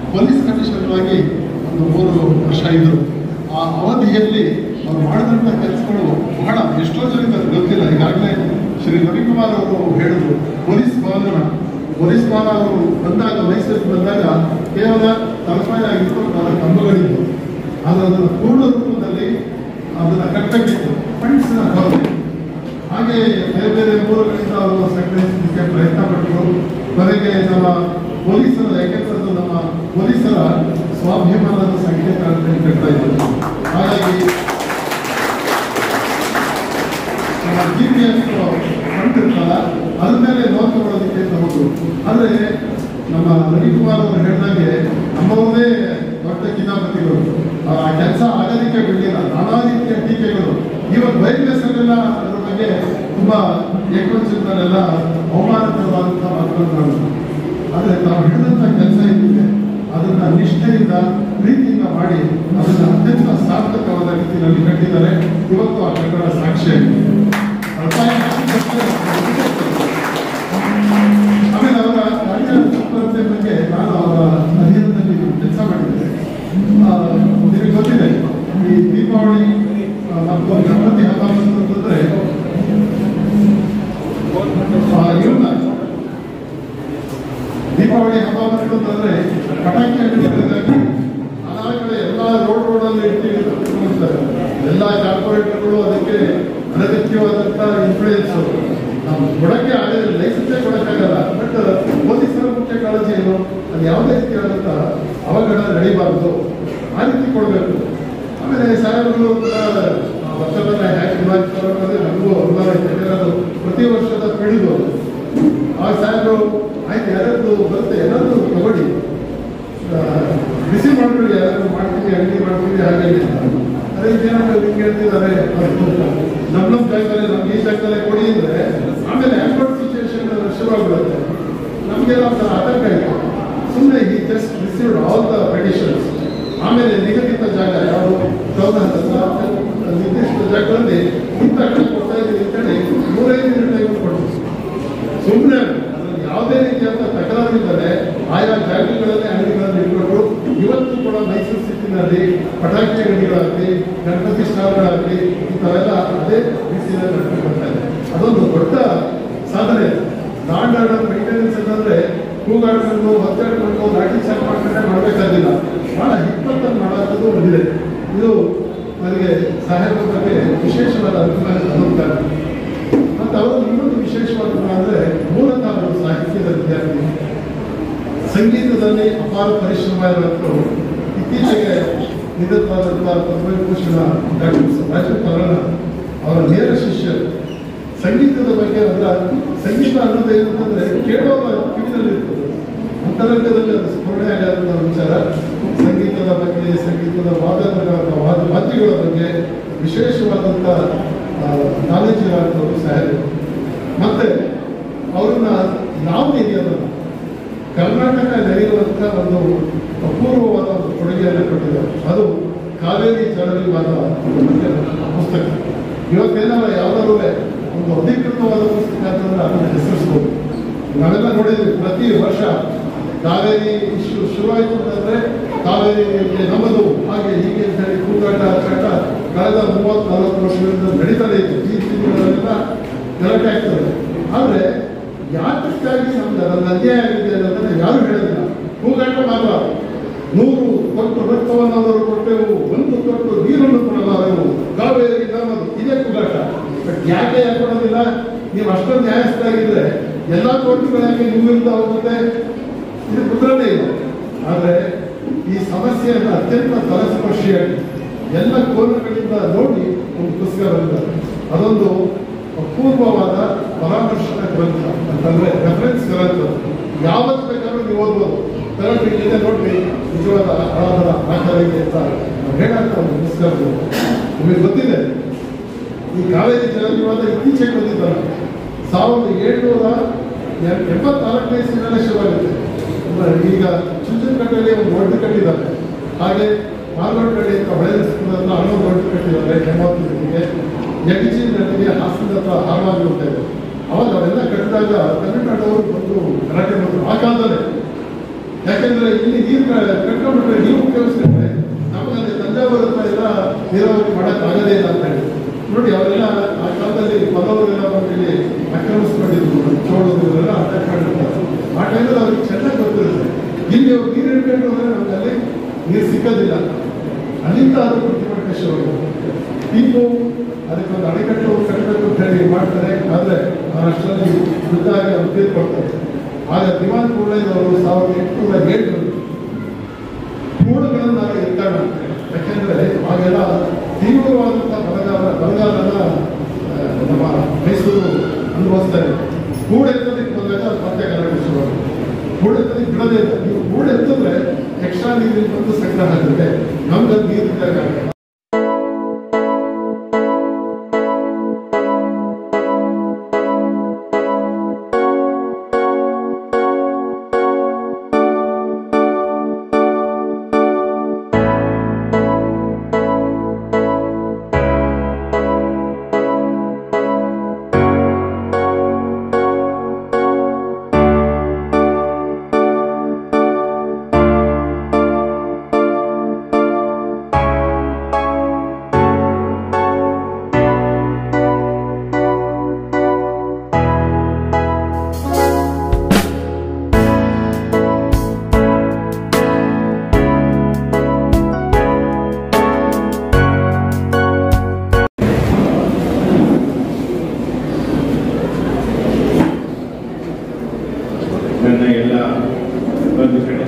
ಪೊಲೀಸ್ ಕಮಿಷನರ್ ಆಗಿ ಒಂದು ಮೂರು ವರ್ಷ ಇದ್ದರು ಆ ಅವಧಿಯಲ್ಲಿ ಅವ್ರು ಮಾಡಿದಂಥ ಕೆಲಸಗಳು ಬಹಳ ಎಷ್ಟೋ ಜನಕ್ಕೆ ಅದು ಗೊತ್ತಿಲ್ಲ ಈಗಾಗಲೇ ಶ್ರೀ ರವಿಕುಮಾರ್ ಅವರು ಹೇಳಿದ್ರು ಪೊಲೀಸ್ ಭವನ ಪೊಲೀಸ್ ಭವನ ಅವರು ಬಂದಾಗ ಮೈಸೂರಿಗೆ ಬಂದಾಗ ಕೇವಲ ತಲಪಾಯ ಆಗಿತ್ತು ಅದರ ಕಂಬಗಳಿತ್ತು ಆದರೆ ಅದನ್ನು ಪೂರ್ಣ ರೂಪದಲ್ಲಿ ಅದನ್ನು ಕಟ್ಟಬೇಕಿತ್ತು ಫಂಡ್ಸ್ನ ಕೊರತೆ ಹಾಗೆ ಬೇರೆ ಬೇರೆ ಮೂಲಗಳಿಂದ ಅವರು ಸಂಗ್ರಹಿಸಲಿಕ್ಕೆ ಪ್ರಯತ್ನ ಪಟ್ಟರು ಕೊನೆಗೆ ನಮ್ಮ ಪೊಲೀಸರ ಯಾಕೆಂದ್ರೆ ಅದು ನಮ್ಮ ಪೊಲೀಸರ ಸ್ವಾಭಿಮಾನದ ಸಂಕೇತ ಅಂತ ಹೇಳಿ ಹೇಳ್ತಾ ಇದ್ರು ಹಾಗಾಗಿ ನಮ್ಮ ಜಿ ಪಿ ಎಸ್ ಫಂಡ್ ಇರ್ತಲ್ಲ ಅದ್ರ ಮೇಲೆ ಲೋನ್ ತಗೊಳ್ಳೋದಕ್ಕೆ ಅಂತ ಹೋದ್ರು ಆದರೆ ನಮ್ಮ ರವಿಕುಮಾರ್ ಅವರು ಹೇಳಿದಂಗೆ ನಮ್ಮವರೇ ದೊಡ್ಡ ಕಿತಾಪತಿಗಳು ಆ ಕೆಲಸ ಆಗೋದಕ್ಕೆ ಬಿಡಲಿಲ್ಲ ನಾನಾ ರೀತಿಯ ಟೀಕೆಗಳು ಇವತ್ತು ಬೈಕ್ಲೆಸ್ಸಲ್ಲೆಲ್ಲ ಅದ್ರ ಬಗ್ಗೆ ತುಂಬಾ ಏಕವಚನದಲ್ಲೆಲ್ಲ ಅವಮಾನಕರವಾದಂಥ ಮಾತುಗಳನ್ನು ಮಾಡಿದ್ರು ಆದರೆ ತಾವು ಹಿಡಿದಂಥ ಕೆಲಸ ಏನಿದೆ ಅದನ್ನ ನಿಷ್ಠೆಯಿಂದ ಪ್ರೀತಿಯಿಂದ ಮಾಡಿ ಅದನ್ನ ಅತ್ಯಂತ ಸಾರ್ಥಕವಾದ ರೀತಿಯಲ್ಲಿ ಕಟ್ಟಿದ್ದಾರೆ ಇವತ್ತು ಆ ಕಟ್ಟಡ ಸಾಕ್ಷಿಯಾಗಿದೆ ರೂಪಾಯಿ ಆಮೇಲೆ ಅವರ ಕಾರ್ಯ ತತ್ಪರತೆ ಬಗ್ಗೆ ನಾನು ಅವರ ಅಧೀನದಲ್ಲಿ ಕೆಲಸ ಮಾಡಿದ್ದೆ ಆ, ನಿಮಗೆ ಗೊತ್ತಿದೆ ಈ ದೀಪಾವಳಿ ಆ, ಮತ್ತು ಗಣಪತಿ ಹಬ್ಬ ಅಂತಂದ್ರೆ ಇವನ್ನ ದೀಪಾವಳಿ ಹಬ್ಬ ಬಂತಂದ್ರೆ ಪಟಾಕಿ ಅಂಗಡಿಗಳಿಗಾಗಿ ನಾನಾ ಕಡೆ ಎಲ್ಲ ರೋಡ್ ರೋಡಲ್ಲಿ ಇಟ್ಟಿರ್ತಾರೆ ಎಲ್ಲ ಕಾರ್ಪೊರೇಟ್ಗಳು ಅದಕ್ಕೆ ಅನಗತ್ಯವಾದಂಥ ಇನ್ಫ್ಲೂಯೆನ್ಸ್ ನಾವು ಕೊಡಕ್ಕೆ ಆಗಲ್ಲ ಲೈಸೆನ್ಸೇ ಕೊಡಕ್ಕಾಗಲ್ಲ ಬಟ್ ಪೊಲೀಸರ ಮುಖ್ಯ ಕಾಳಜಿ ಏನು ಅದು ಯಾವುದೇ ರೀತಿಯಾದಂಥ ಅವಘಡ ನಡೀಬಾರ್ದು ಆ ರೀತಿ ಕೊಡಬೇಕು ಆಮೇಲೆ ಸಾಹೇಬರು ಕೂಡ ಆ, ವರ್ಷವನ್ನ ಹ್ಯಾಕ್ ನಿಭಾಯಿಸ್ತಾರೆ ಅನ್ನೋದೇ ನಮಗೂ ಅನುಭವ ಇದೆ ಯಾಕಂದ್ರೆ ಅದು ಪ್ರತಿ ವರ್ಷದ ಪಿಡುಗು ಅದು. ಆ ಸಾಹೇಬರು ಆಯ್ತು ಯಾರಾದ್ರು ಬರುತ್ತೆ ಏನಾದ್ರು ತಗೊಳ್ಳಿ ಆ, ಬಿಸಿ ಮಾಡ್ಕೊಳ್ಳಿ ಯಾರಾದ್ರು ಮಾಡ್ತೀವಿ ಅಂಗಡಿ ಮಾಡ್ತೀವಿ ಹಾಗೆ ಹೀಗೆ ಅಂತ. ಅದೇ ಇದೇನಾದ್ರು ಹಿಂಗೆ ಹೇಳ್ತಿದ್ದಾರೆ ನಮ್ಮ ನಮ್ಮ ಜಾಗದಲ್ಲಿ ನಮ್ಗೆ ಈ ಜಾಗದಲ್ಲೇ ಕೊಡಿ ಅಂದ್ರೆ ಆಮೇಲೆ ಆಕ್ವರ್ಡ್ ಸಿಚುವೇಶನ್ ಶುರುವಾಗ್ಬಿಡುತ್ತೆ ನಮಗೆ ಒಂಥರ ಆತಂಕ ಇದೆ ಸುಮ್ಮನೆ ಈ just received all the petitions ಆಮೇಲೆ ನಿಗದಿತ ಜಾಗ ಯಾವುದು ಟೌನ್ ಹತ್ರ ನಿರ್ದಿಷ್ಟ ಜಾಗದಲ್ಲಿ ಇಂಥ ಕಡೆ ಕೊಡ್ತಾ ಇದ್ದೀವಿ ಅಂತೇಳಿ ಮೂರೈದು ದಿನ ಟೈಮ್ ಕೊಡ್ತೀವಿ ಸುಮ್ಮನೆ ಅದ್ರಲ್ಲಿ ಯಾವುದೇ ರೀತಿಯಾದ ತಕರಾರಿಲ್ಲದೆ ಆಯಾ ಜಾಗಗಳಲ್ಲಿ ಅಂಗಡಿಗಳನ್ನು ಇಟ್ಕೊಂಡು ಇವತ್ತು ಕೂಡ ಮೈಸೂರು ಸಿಟಿನಲ್ಲಿ ಪಟಾಕಿ ಅಂಗಡಿಗಳಾಗಲಿ ಗಣಪತಿ ಸ್ಟಾಲ್ಗಳಾಗಲಿ ಇಂಥವೆಲ್ಲ ಅದೇ ರೀತಿಯಲ್ಲಿ ನಡ್ಕೊಂಡು ಬರ್ತಾ ಇದೆ ಅದೊಂದು ದೊಡ್ಡ ಸಾಧನೆ ಲಾಂಡ್ ಆರ್ಡರ್ ಮೇಂಟೆನೆನ್ಸ್ ಅಂತಂದ್ರೆ ಕೂಗಾಡ್ಕೊಂಡು ಹೊತ್ತಾಡ್ಕೊಂಡು ಲಾಠಿ ಚಾರ್ಜ್ ಮಾಡ್ಕೊಂಡೆ ಮಾಡಬೇಕಾಗಿಲ್ಲ ಬಹಳ ಹಿಪ್ಪತ್ತನ್ನು ಮಾಡೋದು ಒಂದಿದೆ ಇದು ನನಗೆ ಸಾಹೇಬರ ಬಗ್ಗೆ ವಿಶೇಷವಾದ ಅಭಿಪ್ರಾಯ ತಗೊಳ್ತಾರೆ ಮತ್ತು ಅವರು ಇನ್ನೊಂದು ವಿಶೇಷವಾದ ಗುಣ ಅಂದರೆ ಮೂಲತಃ ಅವರು ಸಾಹಿತ್ಯದ ವಿದ್ಯಾರ್ಥಿ ಸಂಗೀತದಲ್ಲಿ ಅಪಾರ ಪರಿಶ್ರಮ ಇರುವಂಥರು ಇತ್ತೀಚೆಗೆ ನಿಧನವಾದಂಥ ಪದ್ಮವಿಭೂಷಣ ಡಾಕ್ಟರ್ ರಾಜೀವ್ ಕರಣ ಅವರ ನೇರ ಶಿಷ್ಯರು ಸಂಗೀತದ ಬಗ್ಗೆ ಅದರ ಸಂಗೀತ ಅನ್ನೋದು ಏನಂತಂದ್ರೆ ಕೇಳೋರ ಕಿವಿನಲ್ಲಿ ಇರ್ತದೆ ಅಂತರಂಗದಲ್ಲಿ ಅದು ಸ್ಮರಣೆ ಆಗಾದಂಥ ವಿಚಾರ ಸಂಗೀತದ ಬಗ್ಗೆ ಸಂಗೀತದ ವಾದನಗಳ ವಾದ ವಾದ್ಯಗಳ ಬಗ್ಗೆ ವಿಶೇಷವಾದಂಥ ನಾಲೆಜ್ ಇರುವಂಥವ್ರು ಸಾಹೇಬರು ಮತ್ತೆ ಅವ್ರನ್ನ ನಾವು ಇದೆಯಲ್ಲ ಕರ್ನಾಟಕ ನಡೆಯುವಂಥ ಒಂದು ಅಪೂರ್ವವಾದ ಒಂದು ಕೊಡುಗೆಯನ್ನು ಕೊಟ್ಟಿದ್ದಾರೆ ಅದು ಕಾವೇರಿ ಚಳವಳಿವಾದ ಬಗ್ಗೆ ಪುಸ್ತಕ ಇವತ್ತೇನಾರ ಯಾವ್ದಾದ್ರು ಒಂದು ಅಧಿಕೃತವಾದ ಪುಸ್ತಕ ಅಂತಂದ್ರೆ ಅದನ್ನು ಹೆಸರಿಸ್ಬೋದು ನಾವೆಲ್ಲ ನೋಡಿದ್ವಿ ಪ್ರತಿ ವರ್ಷ ಕಾವೇರಿ ಇಶ್ಯೂ ಶುರುವಾಯಿತು ಅಂತಂದ್ರೆ ಕಾವೇರಿ ನಮ್ಮದು ಹಾಗೆ ಹೀಗೆ ಅಂತ ಹೇಳಿ ಕೂಗಾಟ ಚಟ ಕಳೆದ ಮೂವತ್ತು ನಲವತ್ತು ವರ್ಷಗಳಿಂದ ನಡೀತಾನೆ ಇತ್ತು ಈ ತಿಂಗಳಲ್ಲೆಲ್ಲ ಗಲಾಟೆ ಆಗ್ತದೆ ಆದರೆ ಯಾತಕ್ಕಾಗಿ ನಮ್ಗೆ ಅದನ್ನ ಅನ್ಯಾಯ ಆಗಿದೆ ಅನ್ನೋದನ್ನ ಯಾರು ಹೇಳೋದಿಲ್ಲ ಕೂಗಾಟ ಮಾತ್ರ ನೂರು ಕೊಟ್ಟು ರಕ್ತವನ್ನಾದರೂ ಕೊಟ್ಟೆವು ಒಂದು ಕೊಟ್ಟು ನೀರನ್ನು ಕೊಡಲಾರೆವು ಕಾವೇರಿ ನಮ್ಮದು ಇದೇ ಕೂಗಾಟ ಬಟ್ ಯಾಕೆ ಯಾಕೆ ಕೊಡೋದಿಲ್ಲ ನೀವು ಅಷ್ಟೊಂದು ನ್ಯಾಯಸ್ಥರಾಗಿದ್ರೆ ಎಲ್ಲ ಕೋರ್ಟುಗಳಾಗಿ ನೀವು ವಿರುದ್ಧ ಹೋಗುತ್ತೆ ಇದು ಕುದುರನೇ ಇಲ್ಲ ಆದರೆ ಈ ಸಮಸ್ಯೆಯನ್ನು ಅತ್ಯಂತ ತಲಸ್ಪರ್ಶಿಯಾಗಿ ಎಲ್ಲ ಕೋನಗಳಿಂದ ನೋಡಿ ಒಂದು ಪುಸ್ತಕ ಬರೆದಿದ್ದಾರೆ ಅದೊಂದು ಅಪೂರ್ವವಾದ ಪರಾಮರ್ಶನ ಗ್ರಂಥ ಅಂತಂದ್ರೆ ರೆಫರೆನ್ಸ್ ಗ್ರಂಥ ಯಾವತ್ತು ಬೇಕಾದ್ರೂ ನೀವು ಓದ್ಬೋದು ತಗೊಂಡು ಇಲ್ಲಿದೆ ನೋಡಿ ನಿಜವಾದ ಹಣದ ದಾಖಲೆ ಇದೆ ಅಂತ ಹೇಳಂತ ಒಂದು ಪುಸ್ತಕ ಅದು. ನಿಮಗೆ ಗೊತ್ತಿದೆ ಈ ಕಾವೇರಿ ಜಲವಿವಾದ ಇತ್ತೀಚೆಗೆ ಬಂದಿದ್ದಾರೆ ಸಾವಿರದ ಏಳ್ನೂರ ಎ- ಎಂಬತ್ನಾಲ್ಕನೇ ಇಸ್ವಿನಲ್ಲಿ ಶುರುವಾಗುತ್ತೆ ಅಂದ್ರೆ ಈಗ ಚುಂಚನಕಟ್ಟೆಯಲ್ಲಿ ಒಂದು ಒಡ್ಡು ಕಟ್ಟಿದ್ದಾರೆ ಹಾಗೆ ಮಾರ್ಗೋಡ್ ಕಡೆ ಅಂತ ಹೊಳೆ ರಸ್ತೆಯಿಂದ ಹನ್ನೊಂದು ಒಡ್ಡು ಕಟ್ಟಿದ್ದಾರೆ ಎಂಬತ್ತು ಜನರಿಗೆ ಯಗಚಿ ನದಿಗೆ ಹಾಸನದ ಹತ್ರ ಹಾವಾಗಿ ಹೋಗ್ತಾ ಇದೆ ಅವಾಗ ಅವೆಲ್ಲ ಕಟ್ಟಿದಾಗ ತಮಿಳುನಾಡವರು ಬಂದು ಗಲಾಟೆ ಮಾಡಿದ್ರು ಆ ಕಾಲದಲ್ಲೇ ಯಾಕೆಂದ್ರೆ ಇಲ್ಲಿ ನೀರು ಕಟ್ಕೊಂಡ್ಬಿಟ್ರೆ ನೀವು ಉಪಯೋಗಿಸ್ತಾರೆ ನಮಗಲ್ಲಿ ತಂಜಾವೂರು ಹತ್ರ ಎಲ್ಲ ನೀರಾವರಿ ಮಾಡಕ್ ಆಗದೇ ಇಲ್ಲ ಅಂತ ಹೇಳಿ ನೋಡಿ ಅವರೆಲ್ಲ ಆ ಕಾಲದಲ್ಲಿ ಪದವರೆಲ್ಲ ಬಂದು ಇಲ್ಲಿ ಆಕ್ರಮಿಸ್ಕೊಂಡಿದ್ರು ಚೋಳರು ಇವರೆಲ್ಲ ಅಟ್ಯಾಕ್ ಮಾಡಿರ್ತಾರೆ ಆ ಟೈಮಲ್ಲಿ ಅವ್ರಿಗೆ ಚೆನ್ನಾಗಿ ಗೊತ್ತಿರುತ್ತೆ ಇಲ್ಲಿ ಅವ್ರು ನೀರು ಹಿಡ್ಕೊಂಡು ಹೋದ್ರೆ ನಮ್ಗೆ ಅಲ್ಲಿ ನೀರು ಸಿಕ್ಕೋದಿಲ್ಲ ಅಲ್ಲಿಂದ ಅದು ಪ್ರತಿಭಟನೆ ಶುರು ನೀವು ಅದಕ್ಕೆ ಒಂದು ಅಣೆಕಟ್ಟು ಕಟ್ಟಬೇಕು ಅಂತ ಹೇಳಿ ಮಾಡ್ತಾರೆ ಆದರೆ ಅಷ್ಟರಲ್ಲಿ ವೃದ್ಧಾಗಿ ಅವ್ರು ತೀರ್ಕೊಡ್ತಾರೆ ಆಗ ದಿವಾನ್ ಕೂಡಲಿದವರು ಸಾವಿರದ ಎಂಟುನೂರ ಏಳರಲ್ಲಿ ಕೂಡುಗಳನ್ನು ಎತ್ತಾಡ ಯಾಕೆಂದ್ರೆ ಆಗೆಲ್ಲ ತೀವ್ರವಾದಂಥ ಬರಗಾಲ ಬರಗಾಲನ ಆ, ನಮ್ಮ ಮೈಸೂರು ಅನುಭವಿಸ್ತಾರೆ ಕೂಡೆತ್ತೋದಕ್ಕೆ ಬಂದಾಗ ಅದು ಮತ್ತೆ ಗಲಾಟೆ ಶುರು ಕೂಡೆತ್ತೋದಕ್ಕೆ ಬಿಡೋದೇ ಇಲ್ಲ ನೀವು ಕೂಡೆತ್ತಿದ್ರೆ ಎಕ್ಸ್ಟ್ರಾ ನೀರಿನ ಬಂದು ಸಂಗ್ರಹ ಆಗುತ್ತೆ ನಮ್ಗೆ ನೀರು ಇದ್ದಾಗ ನನ್ನ ಎಲ್ಲ ಬಂಧುಗಳೇ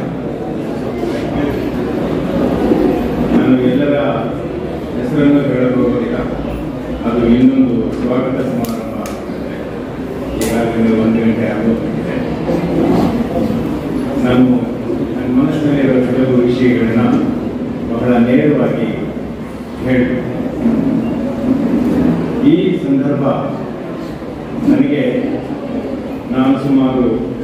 ನಾನು ಎಲ್ಲರ ಹೆಸರನ್ನು ಹೇಳಬಹುದಿಲ್ಲ ಅದು ಇನ್ನೊಂದು ಸ್ವಾಗತ ಸಮಾರಂಭ ಆಗ್ತದೆ ಈಗಾಗಲೇ ಒಂದು ಗಂಟೆ ಆಗೋಗಿದೆ ನಾನು ನನ್ನ ಮನಸ್ಸಿನಲ್ಲಿರುವ ಕೆಲವು ವಿಷಯಗಳನ್ನ ಬಹಳ ನೇರವಾಗಿ ಹೇಳಬೇಕು ಈ ಸಂದರ್ಭ ನನಗೆ ನಾನು ಸುಮಾರು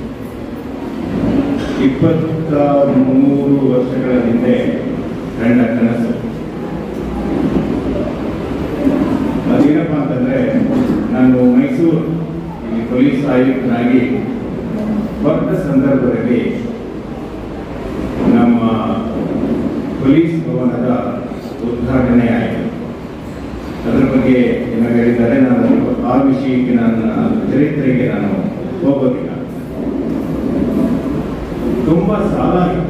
ಇಪ್ಪತ್ತ ಮೂರು ವರ್ಷಗಳ ಹಿಂದೆ ಕಂಡ ಕನಸು ಅದೇನಪ್ಪ ಅಂತಂದ್ರೆ ನಾನು ಮೈಸೂರು ಇಲ್ಲಿ ಪೊಲೀಸ್ ಆಯುಕ್ತನಾಗಿ ಬಂದ ಸಂದರ್ಭದಲ್ಲಿ ನಮ್ಮ ಪೊಲೀಸ್ ಭವನದ ಉದ್ಘಾಟನೆ ಆಯಿತು ಅದರ ಬಗ್ಗೆ ಏನೋ ಹೇಳಿದ್ದಾರೆ ನಾನು ಆ ವಿಷಯಕ್ಕೆ ನನ್ನ ಚರಿತ್ರೆಗೆ ನಾನು ಹೋಗೋದಿಲ್ಲ ತುಂಬಾ ಸಾಲ ಇತ್ತು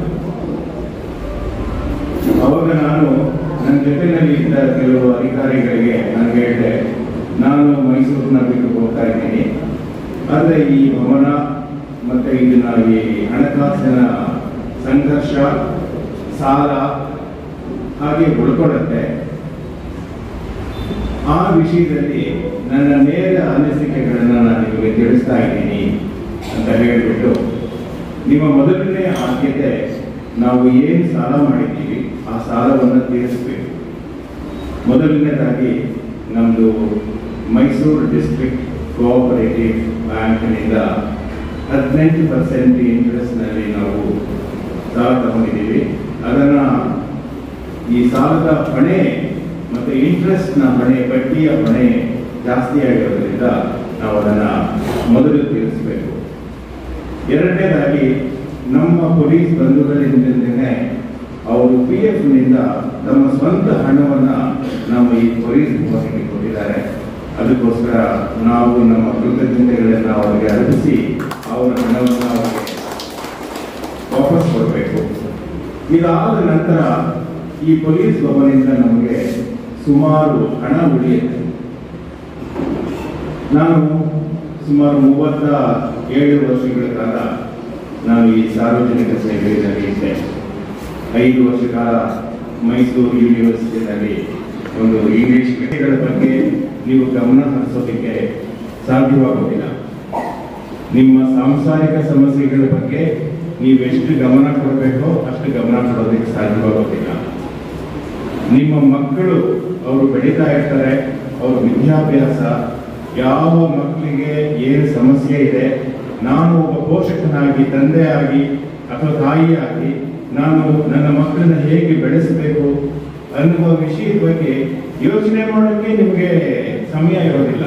ಅವಾಗ ನಾನು ನನ್ನ ಜೊತೆಯಲ್ಲಿ ಇದ್ದ ಕೆಲವು ಅಧಿಕಾರಿಗಳಿಗೆ ನಾನು ಹೇಳಿದೆ ನಾನು ಮೈಸೂರನ್ನ ಬಿಟ್ಟು ಹೋಗ್ತಾ ಇದ್ದೀನಿ ಆದರೆ ಈ ಭವನ ಮತ್ತೆ ಇದನ್ನ ಈ ಹಣಕಾಸಿನ ಸಂಘರ್ಷ ಸಾಲ ಹಾಗೆ ಉಳ್ಕೊಳ್ಳುತ್ತೆ ಆ ವಿಷಯದಲ್ಲಿ ನನ್ನ ನೇರ ಅನಿಸಿಕೆಗಳನ್ನು ನಾನು ನಿಮಗೆ ತಿಳಿಸ್ತಾ ಇದ್ದೀನಿ ಅಂತ ಹೇಳಿಬಿಟ್ಟು ನಿಮ್ಮ ಮೊದಲನೇ ಆದ್ಯತೆ ನಾವು ಏನು ಸಾಲ ಮಾಡಿದ್ದೀವಿ ಆ ಸಾಲವನ್ನು ತೀರಿಸಬೇಕು ಮೊದಲನೇದಾಗಿ ನಮ್ಮದು ಮೈಸೂರು ಡಿಸ್ಟ್ರಿಕ್ಟ್ ಕೋಆಪರೇಟಿವ್ ಬ್ಯಾಂಕ್ನಿಂದ ಹದಿನೆಂಟು ಪರ್ಸೆಂಟ್ ಇಂಟ್ರೆಸ್ಟ್ನಲ್ಲಿ ನಾವು ಸಾಲ ತಗೊಂಡಿದ್ದೀವಿ ಅದನ್ನು ಈ ಸಾಲದ ಹೊಣೆ ಮತ್ತು ಇಂಟ್ರೆಸ್ಟ್ನ ಹೊಣೆ ಬಡ್ಡಿಯ ಹೊಣೆ ಜಾಸ್ತಿ ಆಗಿರೋದ್ರಿಂದ ನಾವು ಅದನ್ನು ಮೊದಲು ತೀರಿಸಬೇಕು ಎರಡನೇದಾಗಿ ನಮ್ಮ ಪೊಲೀಸ್ ಬಂಧುಗಳಿಂದಲೇ ಅವರು ಪಿ ಎಫ್ನಿಂದ ತಮ್ಮ ಸ್ವಂತ ಹಣವನ್ನು ನಮ್ಮ ಈ ಪೊಲೀಸ್ ಭವನಕ್ಕೆ ಕೊಟ್ಟಿದ್ದಾರೆ ಅದಕ್ಕೋಸ್ಕರ ನಾವು ನಮ್ಮ ಕೃತಜ್ಞತೆಗಳನ್ನು ಅವರಿಗೆ ಅರ್ಪಿಸಿ ಅವರ ಹಣವನ್ನು ಅವರಿಗೆ ವಾಪಸ್ ಕೊಡಬೇಕು ಇದಾದ ನಂತರ ಈ ಪೊಲೀಸ್ ಭವನದಿಂದ ನಮಗೆ ಸುಮಾರು ಹಣ ಉಳಿಯುತ್ತೆ ನಾನು ಸುಮಾರು ಮೂವತ್ತ ಏಳು ವರ್ಷಗಳ ಕಾಲ ನಾನು ಈ ಸಾರ್ವಜನಿಕ ಸೇವೆಯಲ್ಲಿ ಇದ್ದೆ ಐದು ವರ್ಷ ಕಾಲ ಮೈಸೂರು ಯೂನಿವರ್ಸಿಟಿಯಲ್ಲಿ ಒಂದು ಇಂಗ್ಲಿಷ್ ವಿಷಯಗಳ ಬಗ್ಗೆ ನೀವು ಗಮನ ಹರಿಸೋದಕ್ಕೆ ಸಾಧ್ಯವಾಗೋದಿಲ್ಲ ನಿಮ್ಮ ಸಾಂಸಾರಿಕ ಸಮಸ್ಯೆಗಳ ಬಗ್ಗೆ ನೀವೆಷ್ಟು ಗಮನ ಕೊಡಬೇಕೋ ಅಷ್ಟು ಗಮನ ಕೊಡೋದಕ್ಕೆ ಸಾಧ್ಯವಾಗೋದಿಲ್ಲ ನಿಮ್ಮ ಮಕ್ಕಳು ಅವರು ಬೆಳೀತಾ ಇರ್ತಾರೆ ಅವ್ರ ವಿದ್ಯಾಭ್ಯಾಸ ಯಾವ ಮಕ್ಕಳಿಗೆ ಏನು ಸಮಸ್ಯೆ ಇದೆ ನಾನು ಒಬ್ಬ ಪೋಷಕನಾಗಿ ತಂದೆಯಾಗಿ ಅಥವಾ ತಾಯಿಯಾಗಿ ನಾನು ನನ್ನ ಮಕ್ಕಳನ್ನ ಹೇಗೆ ಬೆಳೆಸಬೇಕು ಅನ್ನುವ ವಿಷಯದ ಬಗ್ಗೆ ಯೋಚನೆ ಮಾಡೋಕ್ಕೆ ನಿಮಗೆ ಸಮಯ ಇರೋದಿಲ್ಲ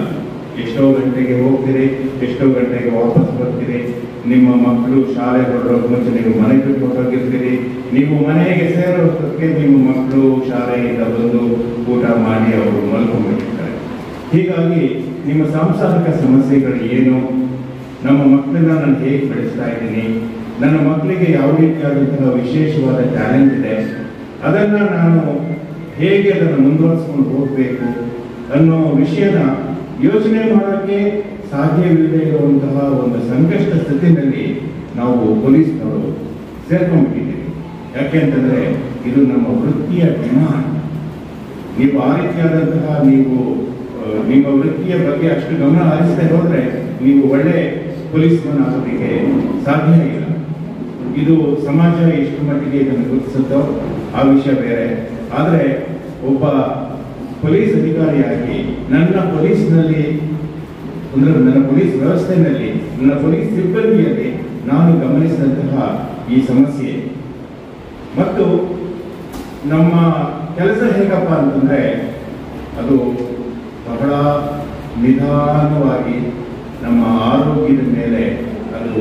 ಎಷ್ಟೋ ಗಂಟೆಗೆ ಹೋಗ್ತೀರಿ ಎಷ್ಟೋ ಗಂಟೆಗೆ ವಾಪಸ್ ಬರ್ತೀರಿ ನಿಮ್ಮ ಮಕ್ಕಳು ಶಾಲೆ ಹೊರಡೋಕೆ ಮುಂಚೆ ನೀವು ಮನೆ ಬಿಟ್ಟು ಹೊರಟೋಗಿರ್ತೀರಿ ನೀವು ಮನೆಗೆ ಸೇರೋಷ್ಟಕ್ಕೆ ನಿಮ್ಮ ಮಕ್ಕಳು ಶಾಲೆಯಿಂದ ಬಂದು ಊಟ ಮಾಡಿ ಅವರು ಮಲ್ಕೊಂಡ್ಬಿಟ್ಟಿರ್ತಾರೆ ಹೀಗಾಗಿ ನಿಮ್ಮ ಸಾಂಸಾರಿಕ ಸಮಸ್ಯೆಗಳು ಏನು ನಮ್ಮ ಮಕ್ಕಳನ್ನ ನಾನು ಹೇಗೆ ಬೆಳೆಸ್ತಾ ಇದ್ದೀನಿ ನನ್ನ ಮಕ್ಕಳಿಗೆ ಯಾವ ರೀತಿಯಾದಂತಹ ವಿಶೇಷವಾದ ಟ್ಯಾಲೆಂಟ್ ಇದೆ ಅದನ್ನ ನಾನು ಹೇಗೆ ಅದನ್ನು ಮುಂದುವರಿಸ್ಕೊಂಡು ಹೋಗಬೇಕು ಅನ್ನೋ ವಿಷಯನ ಯೋಚನೆ ಮಾಡೋಕ್ಕೆ ಸಾಧ್ಯವಿಲ್ಲದೆ ಇರುವಂತಹ ಒಂದು ಸಂಕಷ್ಟ ಸ್ಥಿತಿನಲ್ಲಿ ನಾವು ಪೊಲೀಸ್ನವರು ಸೇರ್ಕೊಂಡ್ಬಿಟ್ಟಿದ್ದೀವಿ ಯಾಕೆಂತಂದ್ರೆ ಇದು ನಮ್ಮ ವೃತ್ತಿಯ ಡಿಮಾಂಡ್ ನೀವು ಆ ರೀತಿಯಾದಂತಹ ನೀವು ಆ, ನಿಮ್ಮ ವೃತ್ತಿಯ ಬಗ್ಗೆ ಅಷ್ಟು ಗಮನ ಹರಿಸದೆ ಹೋದ್ರೆ ನೀವು ಒಳ್ಳೆ ಪೊಲೀಸ್ಮನ್ ಆಗೋದಕ್ಕೆ ಸಾಧ್ಯ ಇಲ್ಲ ಇದು ಸಮಾಜ ಎಷ್ಟು ಮಟ್ಟಿಗೆ ಇದನ್ನು ಗುರುತಿಸುತ್ತೋ ಆ ವಿಷಯ ಬೇರೆ ಆದರೆ ಒಬ್ಬ ಪೊಲೀಸ್ ಅಧಿಕಾರಿಯಾಗಿ ನನ್ನ ಪೊಲೀಸ್ನಲ್ಲಿ ಅಂದ್ರೆ ನನ್ನ ಪೊಲೀಸ್ ವ್ಯವಸ್ಥೆಯಲ್ಲಿ ನನ್ನ ಪೊಲೀಸ್ ಸಿಬ್ಬಂದಿಯಲ್ಲಿ ನಾನು ಗಮನಿಸಿದಂತಹ ಈ ಸಮಸ್ಯೆ ಮತ್ತು ನಮ್ಮ ಕೆಲಸ ಹೇಗಪ್ಪ ಅಂತಂದ್ರೆ ಅದು ಬಹಳ ನಿಧಾನವಾಗಿ ನಮ್ಮ ಆರೋಗ್ಯದ ಮೇಲೆ ಅದು